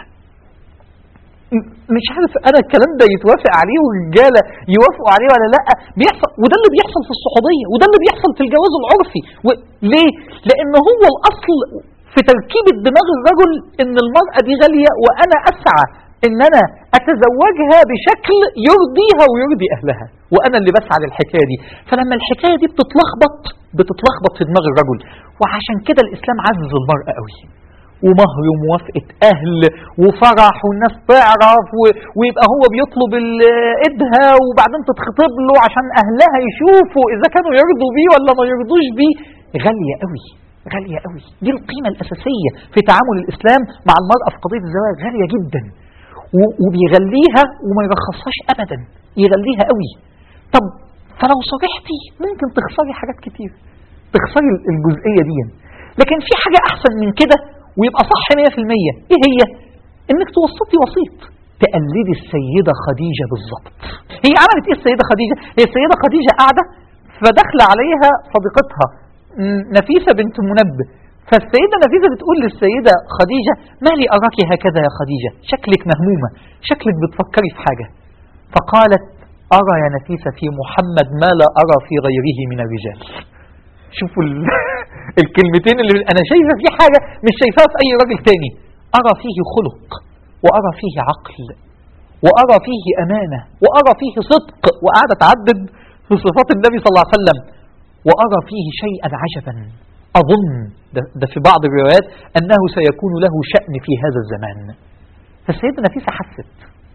م- مش عارف انا الكلام ده يتوافق عليه والرجاله يوافقوا عليه ولا لا بيحصل وده اللي بيحصل في الصحوبيه وده اللي بيحصل في الجواز العرفي و... ليه؟ لان هو الاصل في تركيبه دماغ الرجل ان المراه دي غاليه وانا اسعى ان انا اتزوجها بشكل يرضيها ويرضي اهلها وانا اللي بسعى للحكايه دي فلما الحكايه دي بتتلخبط بتتلخبط في دماغ الرجل وعشان كده الاسلام عزز المراه قوي ومهر وموافقة أهل وفرح والناس تعرف و... ويبقى هو بيطلب ال- إيدها وبعدين تتخطب له عشان أهلها يشوفوا إذا كانوا يرضوا بيه ولا ما يرضوش بيه غالية قوي غالية قوي دي القيمة الأساسية في تعامل الإسلام مع المرأة في قضية الزواج غالية جدا و- وبيغليها وما يرخصهاش أبدا يغليها قوي طب فلو صرحتي ممكن تخسري حاجات كتير تخسري الجزئية دي لكن في حاجة أحسن من كده ويبقى صح 100% إيه هي؟ إنك توسطي وسيط تقلدي السيدة خديجة بالظبط هي عملت إيه السيدة خديجة؟ هي السيدة خديجة قاعدة فدخل عليها صديقتها م- نفيسة بنت منبه فالسيدة نفيسة بتقول للسيدة خديجة ما لي أراك هكذا يا خديجة شكلك مهمومة شكلك بتفكري في حاجة فقالت أرى يا نفيسة في محمد ما لا أرى في غيره من الرجال شوفوا ال... الكلمتين اللي أنا شايفة في حاجة مش شايفاها في أي راجل تاني أرى فيه خلق وأرى فيه عقل وأرى فيه أمانة وأرى فيه صدق وقاعدة تعدد في صفات النبي صلى الله عليه وسلم وأرى فيه شيئا عجبا أظن ده, ده في بعض الروايات أنه سيكون له شأن في هذا الزمان فالسيدة نفيسة حست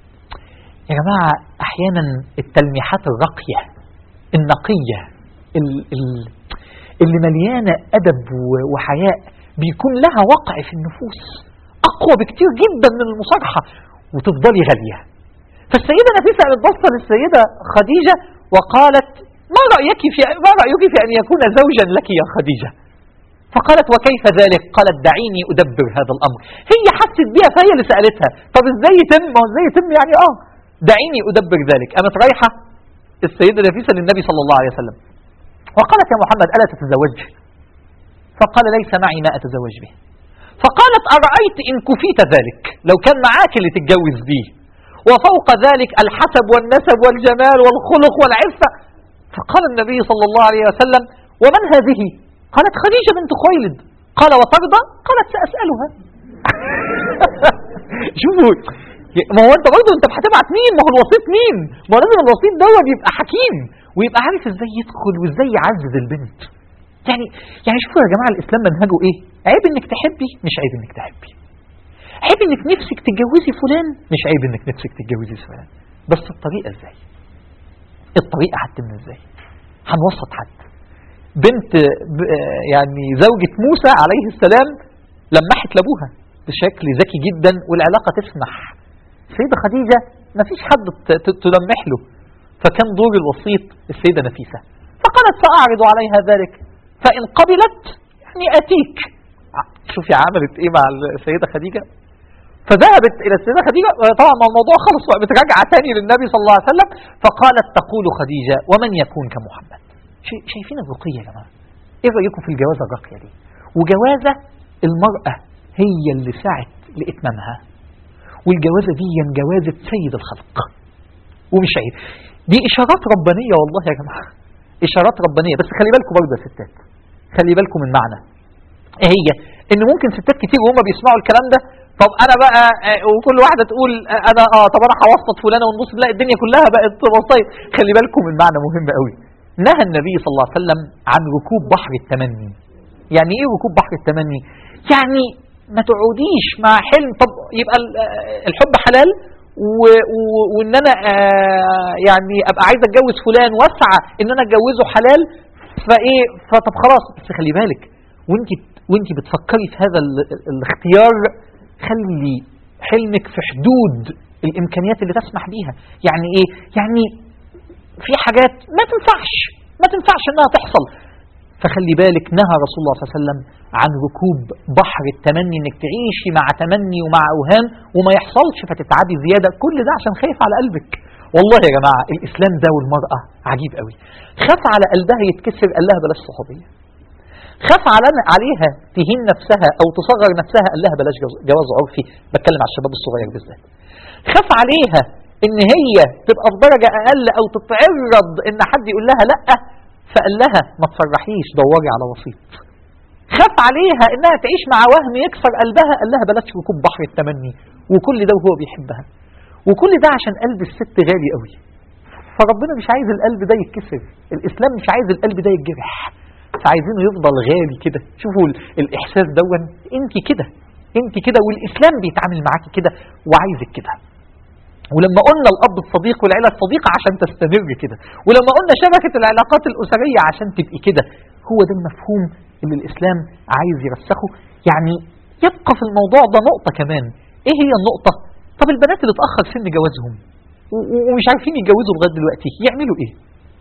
يا جماعة أحيانا التلميحات الراقية النقية ال ال اللي مليانة أدب و- وحياء بيكون لها وقع في النفوس أقوى بكتير جدا من المصارحة وتفضلي غالية فالسيدة نفيسة قامت بصة للسيدة خديجة وقالت ما رأيك في ما رأيك في أن يكون زوجا لك يا خديجة فقالت وكيف ذلك قالت دعيني أدبر هذا الأمر هي حست بيها فهي اللي سألتها طب ازاي يتم ما هو ازاي يتم يعني اه دعيني أدبر ذلك قامت رايحة السيدة نفيسة للنبي صلى الله عليه وسلم وقالت يا محمد ألا تتزوج فقال ليس معي ما أتزوج به فقالت أرأيت إن كفيت ذلك لو كان معاك اللي تتجوز بيه وفوق ذلك الحسب والنسب والجمال والخلق والعفة فقال النبي صلى الله عليه وسلم ومن هذه قالت خديجة بنت خويلد قال وترضى قالت سأسألها شوفوا ما هو انت برضه انت هتبعت مين ما هو الوسيط مين ما هو لازم الوسيط دوت يبقى حكيم ويبقى عارف ازاي يدخل وازاي يعزز البنت يعني يعني شوفوا يا جماعه الاسلام منهجه ايه عيب انك تحبي مش عيب انك تحبي عيب انك نفسك تتجوزي فلان مش عيب انك نفسك تتجوزي فلان بس الطريقه ازاي الطريقه هتتم ازاي هنوسط حد بنت ب- آه يعني زوجة موسى عليه السلام لمحت لابوها بشكل ذكي جدا والعلاقة تسمح السيدة خديجة ما فيش حد ت- ت- تلمح له فكان دور الوسيط السيدة نفيسة فقالت سأعرض عليها ذلك فإن قبلت يعني أتيك ع- شوفي عملت إيه مع السيدة خديجة فذهبت إلى السيدة خديجة طبعا ما الموضوع خلص وقامت راجعة تاني للنبي صلى الله عليه وسلم فقالت تقول خديجة ومن يكون كمحمد شي- شايفين الرقية يا جماعة ايه رأيكم في الجوازة الراقية دي وجوازة المرأة هي اللي سعت لإتمامها والجوازة دي جوازة سيد الخلق ومش عيب دي إشارات ربانية والله يا جماعة إشارات ربانية بس خلي بالكم برضه يا ستات خلي بالكم من معنى ايه هي ان ممكن ستات كتير وهم بيسمعوا الكلام ده طب انا بقى آه، وكل واحده تقول آه، انا اه طب انا هوسط فلانه ونبص نلاقي الدنيا كلها بقت وسايط خلي بالكم من معنى مهم قوي نهى النبي صلى الله عليه وسلم عن ركوب بحر التمني يعني ايه ركوب بحر التمني يعني ما تقعديش مع حلم طب يبقى ال- آه، الحب حلال و- و- وان انا آه، يعني ابقى عايز اتجوز فلان واسعى ان انا اتجوزه حلال فايه فطب خلاص بس خلي بالك وانت وانت بتفكري في هذا ال- ال- الاختيار خلي حلمك في حدود الامكانيات اللي تسمح بيها يعني ايه يعني في حاجات ما تنفعش ما تنفعش انها تحصل فخلي بالك نهى رسول الله صلى الله عليه وسلم عن ركوب بحر التمني انك تعيشي مع تمني ومع اوهام وما يحصلش فتتعبي زياده كل ده عشان خايف على قلبك والله يا جماعه الاسلام ده والمراه عجيب قوي خاف على قلبها يتكسر قال لها بلاش صحوبيه خاف على عليها تهين نفسها او تصغر نفسها قال لها بلاش جواز- جواز عرفي بتكلم على الشباب الصغير بالذات خاف عليها ان هي تبقى في درجه اقل او تتعرض ان حد يقول لها لا فقال لها ما تصرحيش دوري على وسيط خاف عليها انها تعيش مع وهم يكسر قلبها قال لها بلاش ركوب بحر التمني وكل ده وهو بيحبها وكل ده عشان قلب الست غالي قوي فربنا مش عايز القلب ده يتكسر الاسلام مش عايز القلب ده يتجرح فعايزينه يفضل غالي كده شوفوا ال- الاحساس دون انت كده انت كده والاسلام بيتعامل معاكي كده وعايزك كده ولما قلنا الاب الصديق والعيله الصديقه عشان تستمر كده ولما قلنا شبكه العلاقات الاسريه عشان تبقي كده هو ده المفهوم اللي الاسلام عايز يرسخه يعني يبقى في الموضوع ده نقطه كمان ايه هي النقطه طب البنات اللي اتاخر سن جوازهم و- و- ومش عارفين يتجوزوا لغايه دلوقتي يعملوا ايه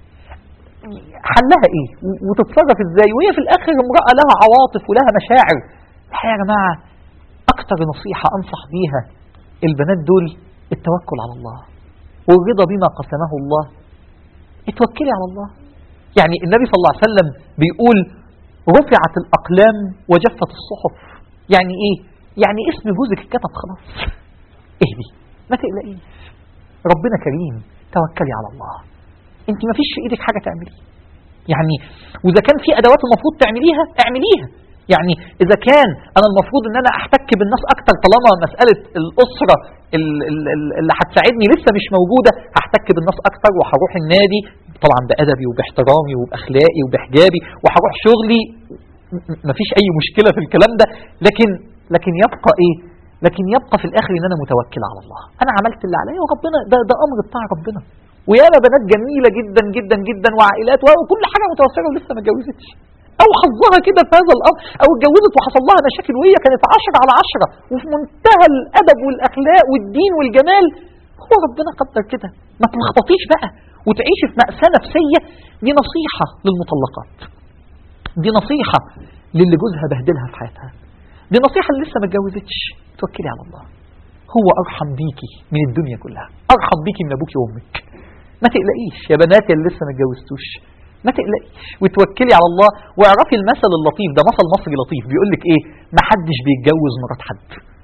حلها ايه و- وتتصرف ازاي وهي في الاخر امراه لها عواطف ولها مشاعر الحقيقه يا جماعه اكتر نصيحه انصح بيها البنات دول التوكل على الله والرضا بما قسمه الله اتوكلي على الله يعني النبي صلى الله عليه وسلم بيقول رفعت الأقلام وجفت الصحف يعني ايه يعني اسم جوزك اتكتب خلاص اهدي ما تقلقيش ربنا كريم توكلي على الله انت ما فيش في ايدك حاجة تعملي يعني واذا كان في ادوات المفروض تعمليها اعمليها يعني اذا كان انا المفروض ان انا احتك بالناس اكتر طالما مساله الاسره ال- ال- ال- اللي هتساعدني لسه مش موجوده هحتك بالناس اكتر وهروح النادي طبعا بادبي وباحترامي وباخلاقي وبحجابي وهروح شغلي م- م- مفيش اي مشكله في الكلام ده لكن لكن يبقى ايه لكن يبقى في الاخر ان انا متوكل على الله انا عملت اللي عليا وربنا ده ده امر بتاع ربنا وياما بنات جميله جدا جدا جدا وعائلات وكل حاجه متوسله ولسه ما اتجوزتش او حظها كده في هذا الامر او اتجوزت وحصل لها مشاكل وهي كانت عشرة على عشرة وفي منتهى الادب والاخلاق والدين والجمال هو ربنا قدر كده ما تلخبطيش بقى وتعيشي في مأساة نفسية دي نصيحة للمطلقات دي نصيحة للي جوزها بهدلها في حياتها دي نصيحة اللي لسه ما اتجوزتش توكلي على الله هو أرحم بيكي من الدنيا كلها أرحم بيكي من أبوكي وأمك ما تقلقيش يا بنات اللي لسه ما اتجوزتوش ما تقلقيش وتوكلي على الله واعرفي المثل اللطيف ده مثل مصري لطيف بيقول لك ايه ما حدش بيتجوز مرات حد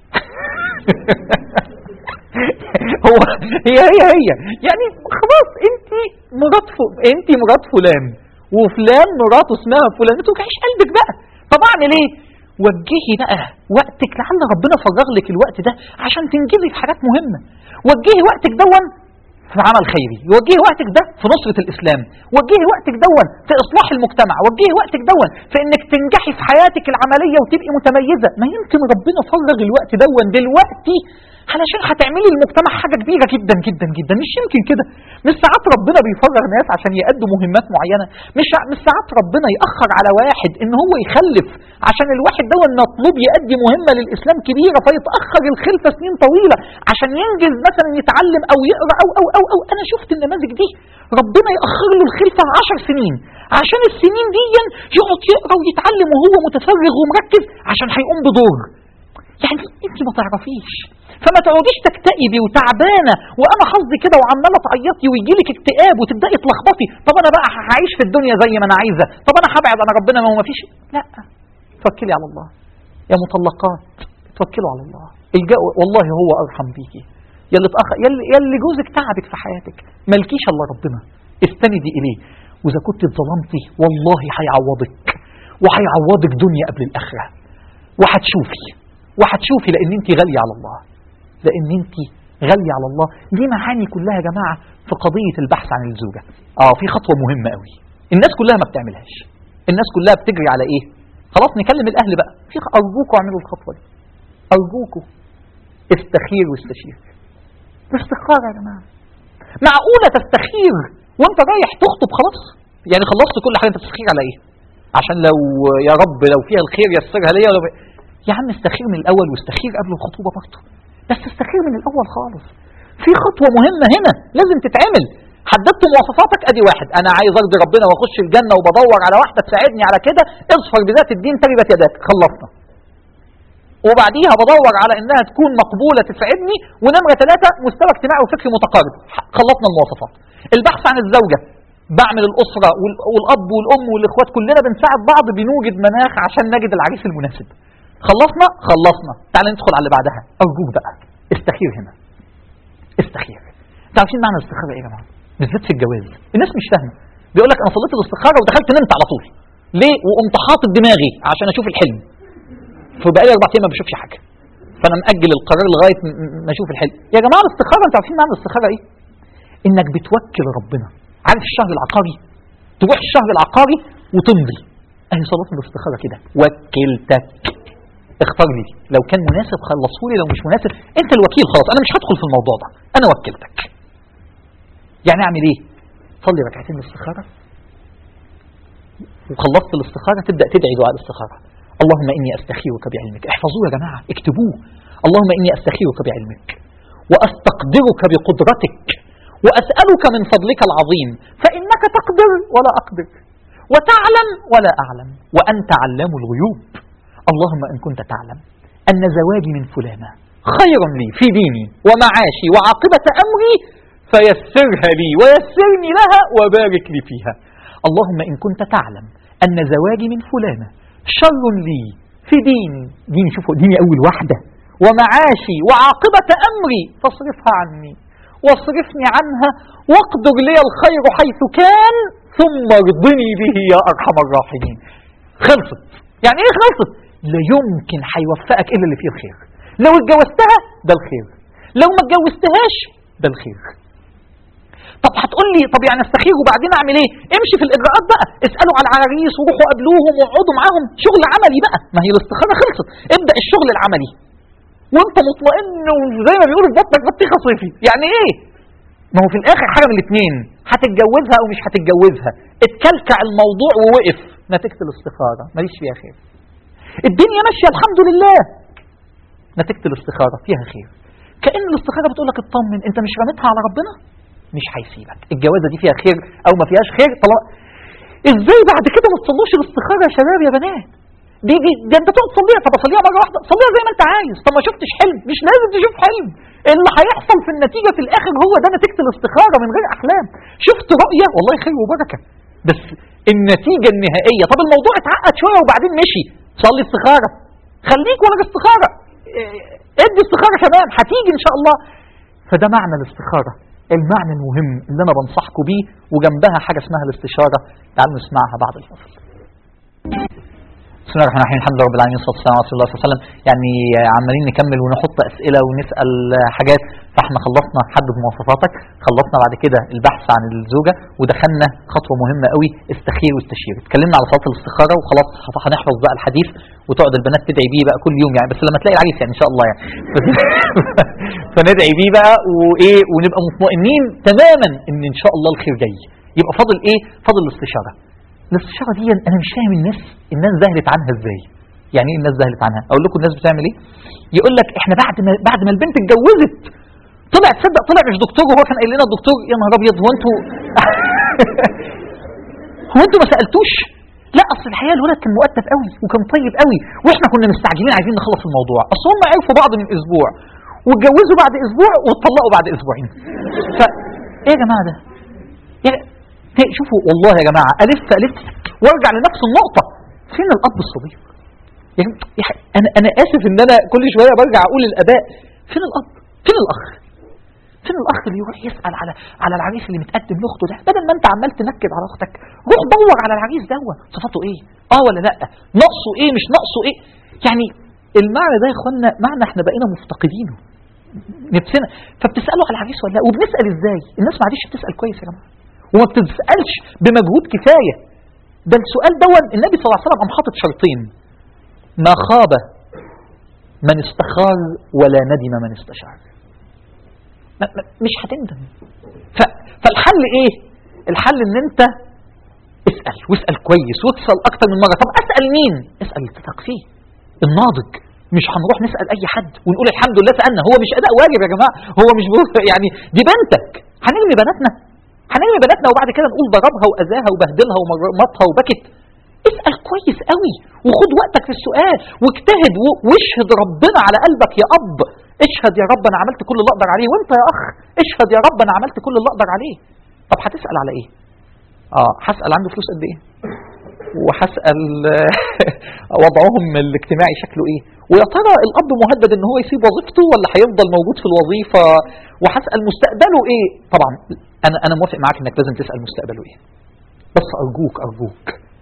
هو هي هي هي يعني خلاص انت مرات ف... انت مرات فلان وفلان مراته اسمها فلان ما توجعيش قلبك بقى طب اعمل ايه وجهي بقى وقتك لعل ربنا فرغ لك الوقت ده عشان تنجزي في حاجات مهمه وجهي وقتك دون في عمل خيري وجهي وقتك ده في نصرة الإسلام وجهي وقتك دون في إصلاح المجتمع وجهي وقتك دون في إنك تنجحي في حياتك العملية وتبقي متميزة ما يمكن ربنا فرغ الوقت دون دلوقتي علشان هتعملي المجتمع حاجة كبيرة جدا جدا جدا مش يمكن كده مش ساعات ربنا بيفرغ ناس عشان يأدوا مهمات معينة مش مش ساعات ربنا يأخر على واحد إن هو يخلف عشان الواحد ده مطلوب يأدي مهمة للإسلام كبيرة فيتأخر الخلفة سنين طويلة عشان ينجز مثلا يتعلم أو يقرأ أو أو أو, أو. أنا شفت النماذج دي ربنا يأخر له الخلفة عشر سنين عشان السنين دي يقعد يقرأ ويتعلم وهو متفرغ ومركز عشان هيقوم بدور يعني انت ما تعرفيش فما تقعديش تكتئبي وتعبانه وانا حظي كده وعماله تعيطي ويجي لك اكتئاب وتبداي تلخبطي طب انا بقى هعيش في الدنيا زي ما انا عايزه طب انا هبعد عن ربنا ما هو ما فيش لا توكلي على الله يا مطلقات توكلوا على الله الجأوا والله هو ارحم بيكي يا اللي اتاخر يا اللي, يا اللي جوزك تعبك في حياتك مالكيش الا ربنا استندي اليه واذا كنت اتظلمتي والله هيعوضك وهيعوضك دنيا قبل الاخره وهتشوفي وهتشوفي لان انت غاليه على الله لان انت غاليه على الله دي معاني كلها يا جماعه في قضيه البحث عن الزوجه اه في خطوه مهمه قوي الناس كلها ما بتعملهاش الناس كلها بتجري على ايه خلاص نكلم الاهل بقى في ارجوكوا اعملوا الخطوه دي ارجوكوا استخير واستشير استخاره يا جماعه معقوله تستخير وانت رايح تخطب خلاص يعني خلصت كل حاجه انت بتستخير على ايه عشان لو يا رب لو فيها الخير يسرها ليا ولو يا عم استخير من الاول واستخير قبل الخطوبه برضه بس استخير من الاول خالص في خطوه مهمه هنا لازم تتعمل حددت مواصفاتك ادي واحد انا عايز ارضي ربنا واخش الجنه وبدور على واحده تساعدني على كده اظفر بذات الدين تربت يداك خلصنا وبعديها بدور على انها تكون مقبوله تساعدني ونمره ثلاثه مستوى اجتماعي وفكري متقارب خلصنا المواصفات البحث عن الزوجه بعمل الاسره والاب والام والاخوات كلنا بنساعد بعض بنوجد مناخ عشان نجد العريس المناسب خلصنا خلصنا تعال ندخل على اللي بعدها ارجوك بقى استخير هنا استخير انتوا عارفين معنى الاستخاره ايه يا جماعه بالذات في الجواز الناس مش فاهمه بيقول لك انا صليت الاستخاره ودخلت نمت على طول ليه وقمت حاطط دماغي عشان اشوف الحلم فبقالي اربع ايام ما بشوفش حاجه فانا مأجل القرار لغايه م- م- ما اشوف الحلم يا جماعه الاستخاره انتوا عارفين معنى الاستخاره ايه انك بتوكل ربنا عارف الشهر العقاري تروح الشهر العقاري وتمضي اهي صلاه الاستخاره كده وكلتك اختار لي لو كان مناسب خلصه لي لو مش مناسب انت الوكيل خلاص انا مش هدخل في الموضوع ده انا وكلتك يعني اعمل ايه صلي ركعتين الاستخاره وخلصت الاستخاره تبدا تدعي دعاء الاستخاره اللهم اني استخيرك بعلمك احفظوه يا جماعه اكتبوه اللهم اني استخيرك بعلمك واستقدرك بقدرتك واسالك من فضلك العظيم فانك تقدر ولا اقدر وتعلم ولا اعلم وانت علام الغيوب اللهم ان كنت تعلم ان زواجي من فلانه خير لي في ديني ومعاشي وعاقبه امري فيسرها لي ويسرني لها وبارك لي فيها اللهم إن كنت تعلم أن زواجي من فلانة شر لي في ديني ديني شوفوا ديني أول واحدة ومعاشي وعاقبة أمري فاصرفها عني واصرفني عنها واقدر لي الخير حيث كان ثم ارضني به يا أرحم الراحمين خلصت يعني إيه خلصت لا يمكن هيوفقك إلا اللي فيه الخير لو اتجوزتها ده الخير لو ما اتجوزتهاش ده الخير طب هتقول لي طب يعني استخير وبعدين اعمل ايه؟ امشي في الاجراءات بقى، اسالوا على العرايس وروحوا قابلوهم واقعدوا معاهم، شغل عملي بقى، ما هي الاستخاره خلصت، ابدا الشغل العملي. وانت مطمئن وزي ما بيقولوا في بطنك بطيخه صيفي، يعني ايه؟ ما هو في الاخر حاجه من الاثنين، هتتجوزها او مش هتتجوزها، اتكلكع الموضوع ووقف نتيجه الاستخاره، ماليش فيها خير. الدنيا ماشيه الحمد لله. نتيجه الاستخاره فيها خير. كأن الاستخاره بتقول لك اطمن، انت مش رميتها على ربنا؟ مش هيسيبك الجوازه دي فيها خير او ما فيهاش خير طلاق ازاي بعد كده ما تصلوش الاستخاره يا شباب يا بنات دي دي ده انت تقعد تصليها طب اصليها مره واحده صليها زي ما انت عايز طب ما شفتش حلم مش لازم تشوف حلم اللي هيحصل في النتيجه في الاخر هو ده نتيجه الاستخاره من غير احلام شفت رؤيه والله خير وبركه بس النتيجه النهائيه طب الموضوع اتعقد شويه وبعدين مشي صلي استخاره خليك ولا استخاره اه، ادي استخاره كمان هتيجي ان شاء الله فده معنى الاستخاره المعنى المهم اللي انا بنصحكم بيه وجنبها حاجه اسمها الاستشاره تعالوا نسمعها بعد الفصل. بسم الله الرحمن الرحيم الحمد لله رب العالمين والصلاه والسلام على رسول الله صلى الله عليه وسلم يعني عمالين نكمل ونحط اسئله ونسال حاجات فاحنا خلصنا حدد مواصفاتك خلصنا بعد كده البحث عن الزوجه ودخلنا خطوه مهمه قوي استخير واستشير اتكلمنا على صلاه الاستخاره وخلاص هنحفظ بقى الحديث وتقعد البنات تدعي بيه بقى كل يوم يعني بس لما تلاقي العريس يعني ان شاء الله يعني فندعي بيه بقى وايه ونبقى مطمئنين تماما ان ان شاء الله الخير جاي يبقى فاضل ايه فاضل الاستشاره الاستشاره دي انا مش فاهم الناس الناس ذهلت عنها ازاي يعني ايه الناس ذهلت عنها اقول لكم الناس بتعمل ايه يقول لك احنا بعد ما بعد ما البنت اتجوزت طلع تصدق طلع مش دكتور وهو كان قايل لنا الدكتور يا نهار ابيض هو انتوا هو انتوا ما سالتوش لا اصل الحقيقه الولد كان مؤدب قوي وكان طيب قوي واحنا كنا مستعجلين عايزين نخلص الموضوع اصل هم عرفوا بعض من اسبوع واتجوزوا بعد اسبوع واتطلقوا بعد اسبوعين ف ايه يا جماعه ده يعني ت- شوفوا والله يا جماعه الف الف وارجع لنفس النقطه فين الاب الصديق يعني يا ح- انا انا اسف ان انا كل شويه برجع اقول للاباء فين الاب فين الاخ فين الاخ اللي يروح يسال على على العريس اللي متقدم لاخته ده بدل ما انت عمال تنكد على اختك روح دور على العريس دوت صفاته ايه اه ولا لا ناقصه ايه مش ناقصه ايه يعني المعنى ده يا اخوانا معنى احنا بقينا مفتقدينه نفسنا فبتسالوا على العريس ولا لا وبنسال ازاي الناس ما عادش بتسال كويس يا جماعه وما بتسالش بمجهود كفايه ده السؤال دون النبي صلى الله عليه وسلم قام حاطط شرطين ما خاب من استخار ولا ندم من استشار ما- ما- مش هتندم ف- فالحل ايه الحل ان انت اسال واسال كويس واسال اكتر من مره طب اسال مين اسال اللي تثق فيه الناضج مش هنروح نسال اي حد ونقول الحمد لله سالنا هو مش اداء واجب يا جماعه هو مش بو يعني دي بنتك هنرمي بناتنا هنرمي بناتنا وبعد كده نقول ضربها واذاها وبهدلها ومرمطها وبكت اسال كويس قوي وخد وقتك في السؤال واجتهد و- واشهد ربنا على قلبك يا اب اشهد يا رب انا عملت كل اللي اقدر عليه وانت يا اخ اشهد يا رب انا عملت كل اللي اقدر عليه طب هتسال على ايه اه هسال عنده فلوس قد ايه وهسال وضعهم الاجتماعي شكله ايه ويا ترى الاب مهدد ان هو يسيب وظيفته ولا هيفضل موجود في الوظيفه وهسال مستقبله ايه طبعا انا انا موافق معاك انك لازم تسال مستقبله ايه بس ارجوك ارجوك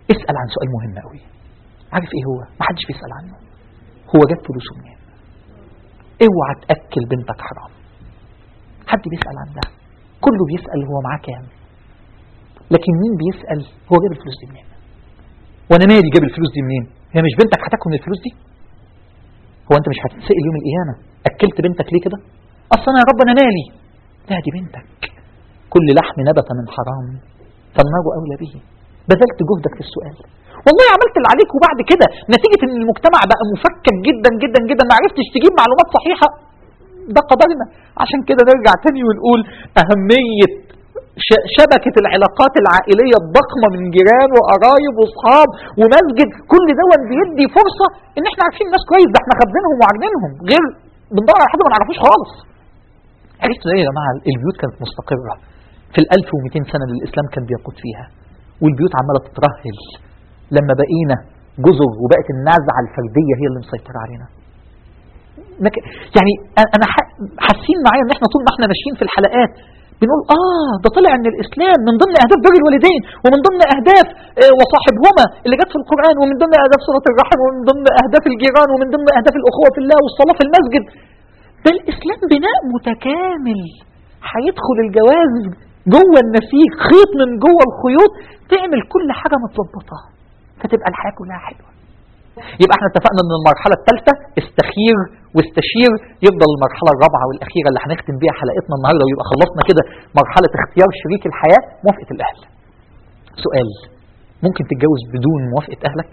اسال عن سؤال مهم قوي عارف ايه هو ما حدش بيسال عنه هو جاب فلوسه منين اوعى تاكل بنتك حرام حد بيسال عن ده كله بيسال هو معاه كام لكن مين بيسال هو جاب الفلوس دي منين وانا مالي جاب الفلوس دي منين هي مش بنتك هتاكل من الفلوس دي هو انت مش هتتسال يوم القيامه اكلت بنتك ليه كده اصل انا يا رب انا مالي لا دي بنتك كل لحم نبت من حرام فالنار اولى به بذلت جهدك في السؤال والله عملت اللي عليك وبعد كده نتيجة ان المجتمع بقى مفكك جدا جدا جدا ما عرفتش تجيب معلومات صحيحة ده قدرنا عشان كده نرجع تاني ونقول أهمية ش- شبكة العلاقات العائلية الضخمة من جيران وقرايب واصحاب ومسجد كل ده بيدي فرصة ان احنا عارفين الناس كويس ده احنا خابزينهم وعارفينهم غير بندور على حد ما نعرفوش خالص عرفتوا ايه يا جماعة البيوت كانت مستقرة في ال 1200 سنة اللي الإسلام كان بيقود فيها والبيوت عمالة تترهل لما بقينا جزر وبقت النزعة الفردية هي اللي مسيطرة علينا لكن يعني أ- انا ح- حاسين معايا ان احنا طول ما احنا ماشيين في الحلقات بنقول اه ده طلع ان الاسلام من ضمن اهداف بر الوالدين ومن ضمن اهداف آه، وصاحبهما اللي جت في القران ومن ضمن اهداف صله الرحم ومن ضمن اهداف الجيران ومن ضمن اهداف الاخوه في الله والصلاه في المسجد ده الاسلام بناء متكامل هيدخل الجواز جوه النسيج خيط من جوه الخيوط تعمل كل حاجه متظبطه فتبقى الحياه كلها حلوه يبقى احنا اتفقنا ان المرحله الثالثه استخير واستشير يفضل المرحله الرابعه والاخيره اللي هنختم بيها حلقتنا النهارده ويبقى خلصنا كده مرحله اختيار شريك الحياه موافقه الاهل سؤال ممكن تتجوز بدون موافقه اهلك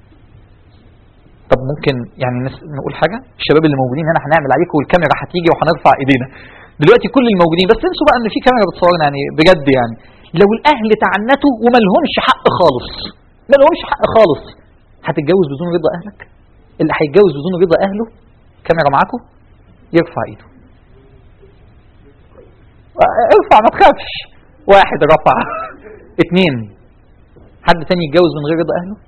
طب ممكن يعني نس- نقول حاجه الشباب اللي موجودين هنا هنعمل عليكم والكاميرا هتيجي وهنرفع ايدينا دلوقتي كل الموجودين بس انسوا بقى ان في كاميرا بتصورنا يعني بجد يعني لو الاهل تعنتوا وما لهمش حق خالص ما لهمش حق خالص هتتجوز بدون رضا اهلك اللي هيتجوز بدون رضا اهله كاميرا معاكم يرفع ايده اه، ارفع ما تخافش واحد رفع اتنين حد تاني يتجوز من غير رضا اهله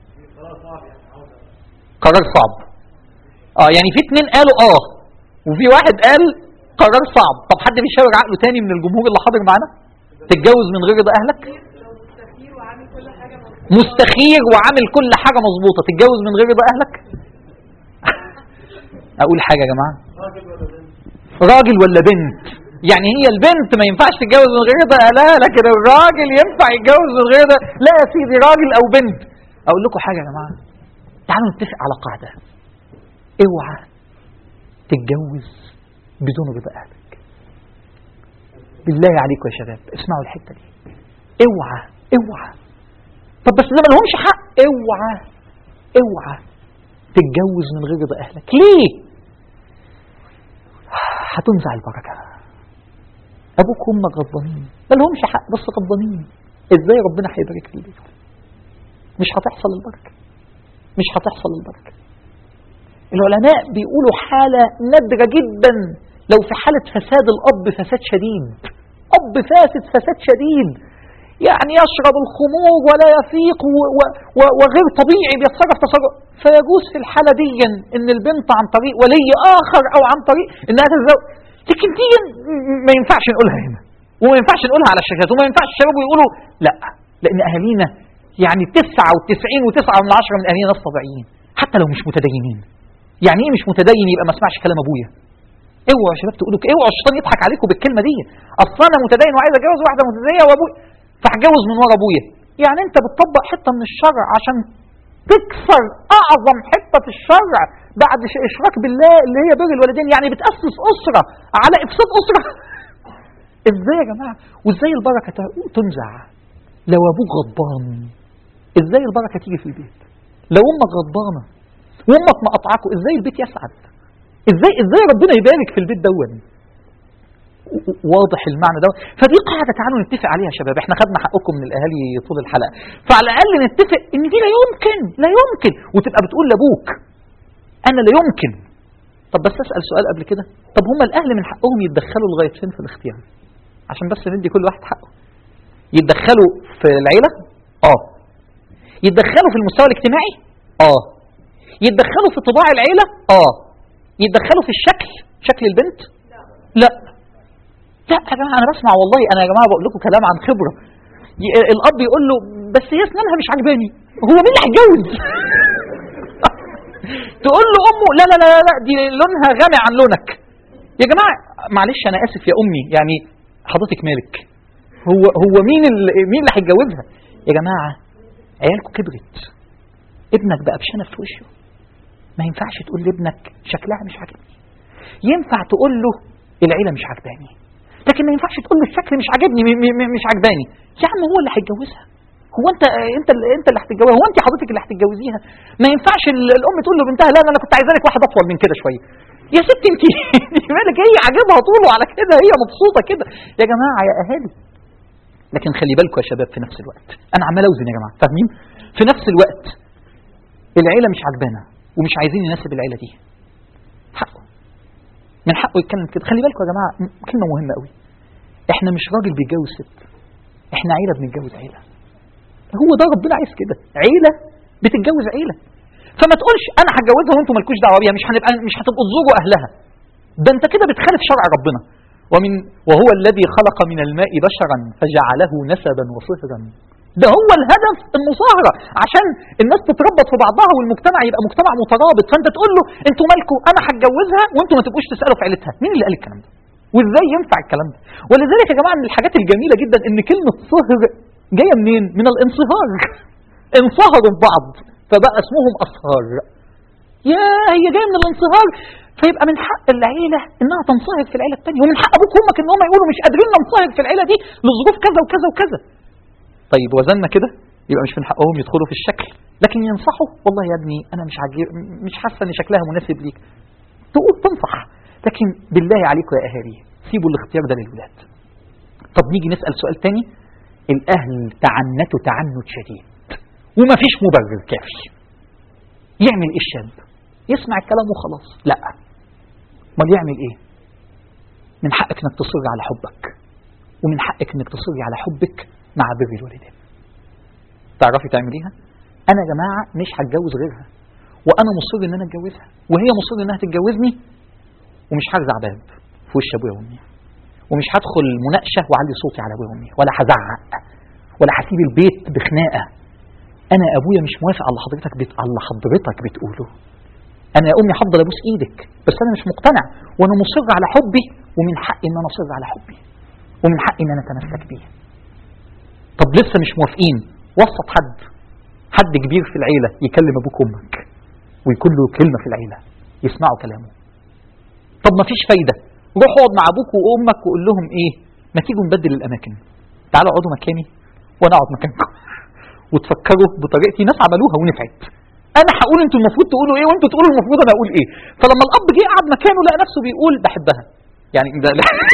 قرار صعب اه يعني في اتنين قالوا اه وفي واحد قال قرار صعب طب حد بيشاور عقله تاني من الجمهور اللي حاضر معانا تتجوز من غير رضا اهلك مستخير وعامل كل حاجه مظبوطه تتجوز من غير رضا اهلك اقول حاجه يا جماعه راجل ولا بنت يعني هي البنت ما ينفعش تتجوز من غير رضا اهلها لكن الراجل ينفع يتجوز من غير رضا لا يا سيدي راجل او بنت اقول لكم حاجه يا جماعه تعالوا نتفق على قاعده اوعى تتجوز بدون رضا اهلك بالله عليكم يا شباب اسمعوا الحته دي اوعى اوعى طب بس ده ما لهمش حق اوعى اوعى تتجوز من غير رضا اهلك ليه هتنزع البركه ابوك وامك غضبانين ما لهمش حق بس غضبانين ازاي ربنا هيبارك في البيت مش هتحصل البركه مش هتحصل البركه العلماء بيقولوا حالة نادرة جدا لو في حالة فساد الأب فساد شديد أب فاسد فساد شديد يعني يشرب الخمور ولا يفيق و- و- و- وغير طبيعي بيتصرف تصرف فيجوز في الحالة دي ان البنت عن طريق ولي آخر أو عن طريق انها تتزوج لكن دي ما ينفعش نقولها هنا وما ينفعش نقولها على الشاشات وما ينفعش الشباب يقولوا لا لأن أهالينا يعني 99 وتسعة من عشرة من أهالينا ناس طبيعيين حتى لو مش متدينين يعني ايه مش متدين يبقى ما اسمعش كلام ابويا اوعوا يا شباب تقولوا كده، اوعوا الشيطان يضحك عليكم بالكلمه دي اصل انا متدين وعايز اتجوز واحده متدينه وابويا فهتجوز من ورا ابويا يعني انت بتطبق حته من الشرع عشان تكسر اعظم حته في الشرع بعد ش- اشراك بالله اللي هي بر الوالدين يعني بتاسس اسره على افساد اسره ازاي يا جماعه وازاي البركه ت- تنزع لو ابوك غضبان ازاي البركه تيجي في البيت لو امك غضبانه وامك مقطعاكوا ازاي البيت يسعد ازاي ازاي ربنا يبارك في البيت دون و- واضح المعنى ده فدي قاعده تعالوا نتفق عليها يا شباب احنا خدنا حقكم من الاهالي طول الحلقه فعلى الاقل نتفق ان دي لا يمكن لا يمكن وتبقى بتقول لابوك انا لا يمكن طب بس اسال سؤال قبل كده طب هم الاهل من حقهم يتدخلوا لغايه فين في الاختيار عشان بس ندي كل واحد حقه يتدخلوا في العيله اه يتدخلوا في المستوى الاجتماعي اه يتدخلوا في طباع العيلة اه يتدخلوا في الشكل شكل البنت لا لا يا جماعة أنا بسمع والله أنا يا جماعة بقول لكم كلام عن خبرة ي- الأب يقول له بس هي أسنانها مش عجباني هو مين اللي هيتجوز تقول له امه لا لا لا لا دي لونها غامق عن لونك يا جماعه معلش انا اسف يا امي يعني حضرتك مالك هو هو مين اللي مين اللي هيتجوزها يا جماعه عيالكم كبرت ابنك بقى بشنب في وشه ما ينفعش تقول لابنك شكلها مش عاجبني ينفع تقول له العيله مش عاجباني لكن ما ينفعش تقول له الشكل مش عاجبني م- م- مش عاجباني يا عم هو اللي هيتجوزها هو انت انت اللي انت اللي هتتجوزها هو انت حضرتك اللي هتتجوزيها ما ينفعش ال- الام تقول له بنتها لا لا انا كنت عايزه لك واحد اطول من كده شويه يا ست انت مالك هي عاجبها طوله على كده هي مبسوطه كده يا جماعه يا اهالي لكن خلي بالكم يا شباب في نفس الوقت انا عمال اوزن يا جماعه فاهمين في نفس الوقت العيله مش عاجبانا ومش عايزين يناسب العيله دي حقه من حقه يتكلم كده خلي بالكم يا جماعه م- كلمه مهمه قوي احنا مش راجل بيتجوز ست احنا عيله بنتجوز عيله هو ده ربنا عايز كده عيله بتتجوز عيله فما تقولش انا هتجوزها وانتوا مالكوش دعوه بيها مش هنبقى مش هتبقوا تزوروا اهلها ده انت كده بتخالف شرع ربنا ومن وهو الذي خلق من الماء بشرا فجعله نسبا وصهرا ده هو الهدف المصاهره عشان الناس تتربط في بعضها والمجتمع يبقى مجتمع مترابط فانت تقول له انتوا مالكم انا هتجوزها وانتوا ما تبقوش تسالوا في عيلتها مين اللي قال الكلام ده وازاي ينفع الكلام ده ولذلك يا جماعه من الحاجات الجميله جدا ان كلمه صهر جايه منين من الانصهار انصهروا ببعض فبقى اسمهم اصهار يا هي جايه من الانصهار فيبقى من حق العيله انها تنصهر في العيله الثانيه ومن حق ابوك وامك ان هم يقولوا مش قادرين ننصهر في العيله دي لظروف كذا وكذا وكذا طيب وزننا كده يبقى مش من حقهم يدخلوا في الشكل لكن ينصحوا والله يا ابني انا مش عجيب مش حاسه ان شكلها مناسب ليك تقول تنصح لكن بالله عليكم يا اهالي سيبوا الاختيار ده للولاد طب نيجي نسال سؤال تاني الاهل تعنتوا تعنت شديد ومفيش مبرر كافي يعمل ايه الشاب يسمع الكلام وخلاص لا امال يعمل ايه من حقك انك تصر على حبك ومن حقك انك تصري على حبك مع بر الوالدين تعرفي تعمليها انا يا جماعه مش هتجوز غيرها وانا مصر ان انا اتجوزها وهي مصر انها تتجوزني ومش هرزع باب في وش ابويا وامي ومش هدخل مناقشه واعلي صوتي على ابويا وامي ولا هزعق ولا هسيب البيت بخناقه انا ابويا مش موافق على اللي حضرتك بت... على اللي حضرتك بتقوله انا يا امي هفضل ابوس ايدك بس انا مش مقتنع وانا مصر على حبي ومن حقي ان انا اصر على حبي ومن حقي ان انا اتمسك بيه طب لسه مش موافقين وسط حد حد كبير في العيله يكلم ابوك وامك ويكون له كلمه في العيله يسمعوا كلامه طب ما فيش فايده روح اقعد مع ابوك وامك وقول لهم ايه ما تيجوا نبدل الاماكن تعالوا اقعدوا مكاني وانا اقعد مكانكم وتفكروا بطريقتي ناس عملوها ونفعت انا هقول انتوا المفروض تقولوا ايه وانتوا تقولوا المفروض انا اقول ايه فلما الاب جه قعد مكانه لقى نفسه بيقول بحبها يعني ده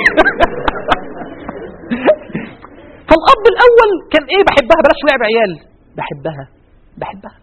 فالاب الاول كان ايه بحبها بلاش لعب عيال بحبها بحبها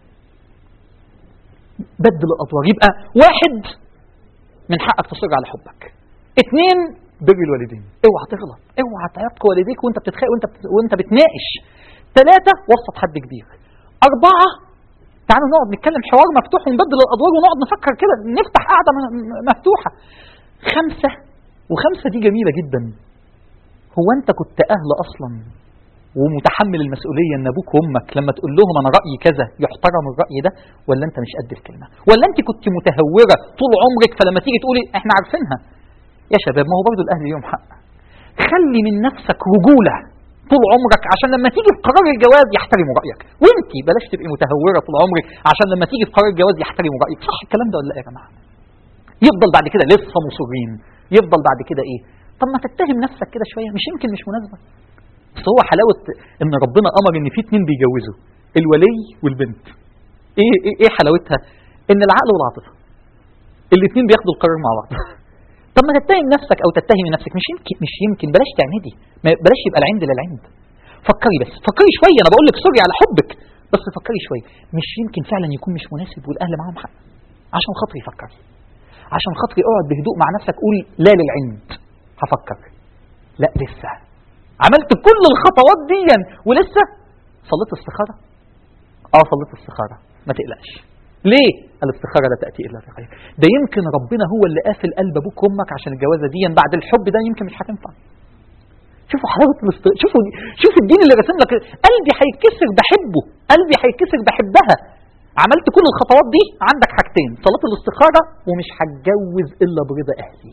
بدل الادوار يبقى واحد من حقك تصر على حبك اثنين بر الوالدين اوعى تغلط اوعى تعيق والديك وانت بتتخ... وانت بت... وانت بتناقش ثلاثة وسط حد كبير أربعة تعالوا نقعد نتكلم حوار مفتوح ونبدل الأدوار ونقعد نفكر كده نفتح قاعدة م- م- مفتوحة خمسة وخمسة دي جميلة جدا هو أنت كنت أهل أصلا ومتحمل المسؤولية ان ابوك وامك لما تقول لهم انا رأيي كذا يحترم الرأي ده ولا انت مش قد الكلمة ولا انت كنت متهورة طول عمرك فلما تيجي تقولي احنا عارفينها يا شباب ما هو برضه الاهل ليهم حق خلي من نفسك رجولة طول عمرك عشان لما تيجي في قرار الجواز يحترموا رأيك وانت بلاش تبقي متهورة طول عمرك عشان لما تيجي في قرار الجواز يحترموا رأيك صح الكلام ده ولا لا يا جماعة يفضل بعد كده لسه مصرين يفضل بعد كده ايه طب ما تتهم نفسك كده شوية مش يمكن مش مناسبة بس هو حلاوة ان ربنا امر ان في اتنين بيجوزوا الولي والبنت ايه ايه, إيه حلاوتها ان العقل والعاطفة الاثنين بياخدوا القرار مع بعض طب ما تتهم نفسك او تتهمي نفسك مش يمكن مش يمكن بلاش تعندي ما- بلاش يبقى العند للعند فكري بس فكري شويه انا بقول لك سوري على حبك بس فكري شويه مش يمكن فعلا يكون مش مناسب والاهل معاهم حق عشان خاطري فكري عشان خاطري اقعد بهدوء مع نفسك قول لا للعند هفكر لا لسه عملت كل الخطوات دي ولسه صليت استخاره اه صليت استخاره ما تقلقش ليه؟ الاستخارة لا تأتي إلا بخير ده يمكن ربنا هو اللي قافل قلب أبوك وأمك عشان الجوازة دي بعد الحب ده يمكن مش هتنفع شوفوا حلاوة الاست... شوفوا شوفوا الدين اللي رسم لك قلبي هيتكسر بحبه قلبي هيتكسر بحبها عملت كل الخطوات دي عندك حاجتين صلاة الاستخارة ومش هتجوز إلا برضا أهلي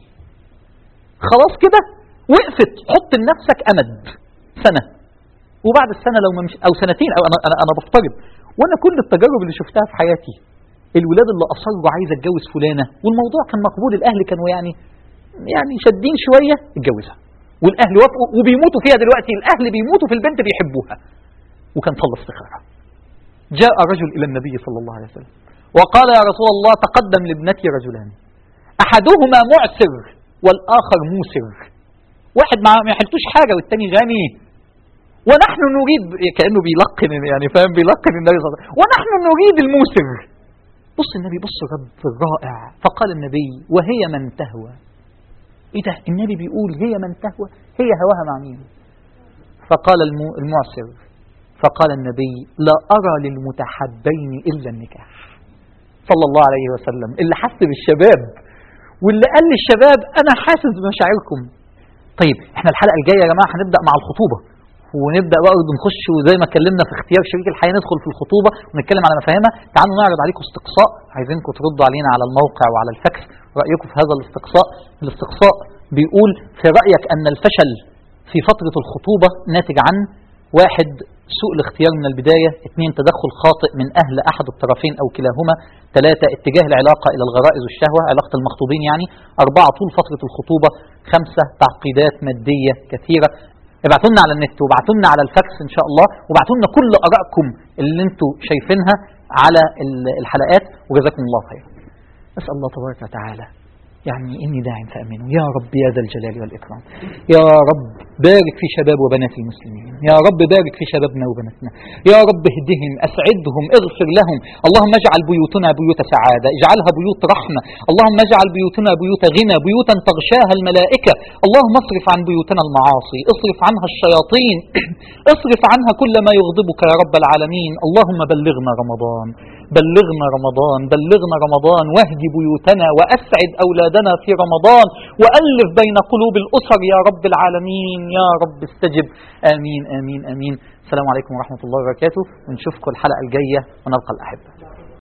خلاص كده وقفت حط لنفسك أمد سنة وبعد السنة لو ما مش أو سنتين أو أنا أنا أنا بفترض وأنا كل التجارب اللي شفتها في حياتي الولاد اللي أصروا عايز أتجوز فلانة والموضوع كان مقبول الأهل كانوا يعني يعني شادين شوية اتجوزها والأهل وافقوا وبيموتوا فيها دلوقتي الأهل بيموتوا في البنت بيحبوها وكان صلى استخارة جاء رجل إلى النبي صلى الله عليه وسلم وقال يا رسول الله تقدم لابنتي رجلان أحدهما معسر والآخر موسر واحد ما ما يحلتوش حاجة والتاني غني ونحن نريد كأنه بيلقن يعني فاهم بيلقن النبي صلى الله عليه وسلم ونحن نريد الموسر بص النبي بص رد الرائع فقال النبي وهي من تهوى ايه ده النبي بيقول هي من تهوى هي هواها مع مين فقال المو المعسر فقال النبي لا أرى للمتحبين إلا النكاح صلى الله عليه وسلم اللي حس بالشباب واللي قال للشباب أنا حاسس بمشاعركم طيب احنا الحلقة الجاية يا جماعة هنبدأ مع الخطوبة ونبدا برضه نخش وزي ما اتكلمنا في اختيار شريك الحياه ندخل في الخطوبه ونتكلم على مفاهيمها تعالوا نعرض عليكم استقصاء عايزينكم تردوا علينا على الموقع وعلى الفاكس رايكم في هذا الاستقصاء الاستقصاء بيقول في رايك ان الفشل في فتره الخطوبه ناتج عن واحد سوء الاختيار من البداية اثنين تدخل خاطئ من أهل أحد الطرفين أو كلاهما ثلاثة اتجاه العلاقة إلى الغرائز والشهوة علاقة المخطوبين يعني أربعة طول فترة الخطوبة خمسة تعقيدات مادية كثيرة ابعتوا لنا على النت وابعتوا لنا على الفاكس ان شاء الله وابعتوا لنا كل ارائكم اللي انتم شايفينها على ال- الحلقات وجزاكم الله خيرا. اسال الله تبارك وتعالى يعني اني داع فامنوا يا رب يا ذا الجلال والاكرام. يا رب بارك في شباب وبنات المسلمين، يا رب بارك في شبابنا وبناتنا، يا رب اهدهم اسعدهم اغفر لهم، اللهم اجعل بيوتنا بيوت سعاده، اجعلها بيوت رحمه، اللهم اجعل بيوتنا بيوت غنى، بيوتا تغشاها الملائكه، اللهم اصرف عن بيوتنا المعاصي، اصرف عنها الشياطين، اصرف عنها كل ما يغضبك يا رب العالمين، اللهم بلغنا رمضان، بلغنا رمضان، بلغنا رمضان، واهد بيوتنا واسعد اولادنا في رمضان، والف بين قلوب الاسر يا رب العالمين، يا رب استجب، امين امين امين، السلام عليكم ورحمه الله وبركاته، ونشوفكم الحلقه الجايه ونلقى الاحبه.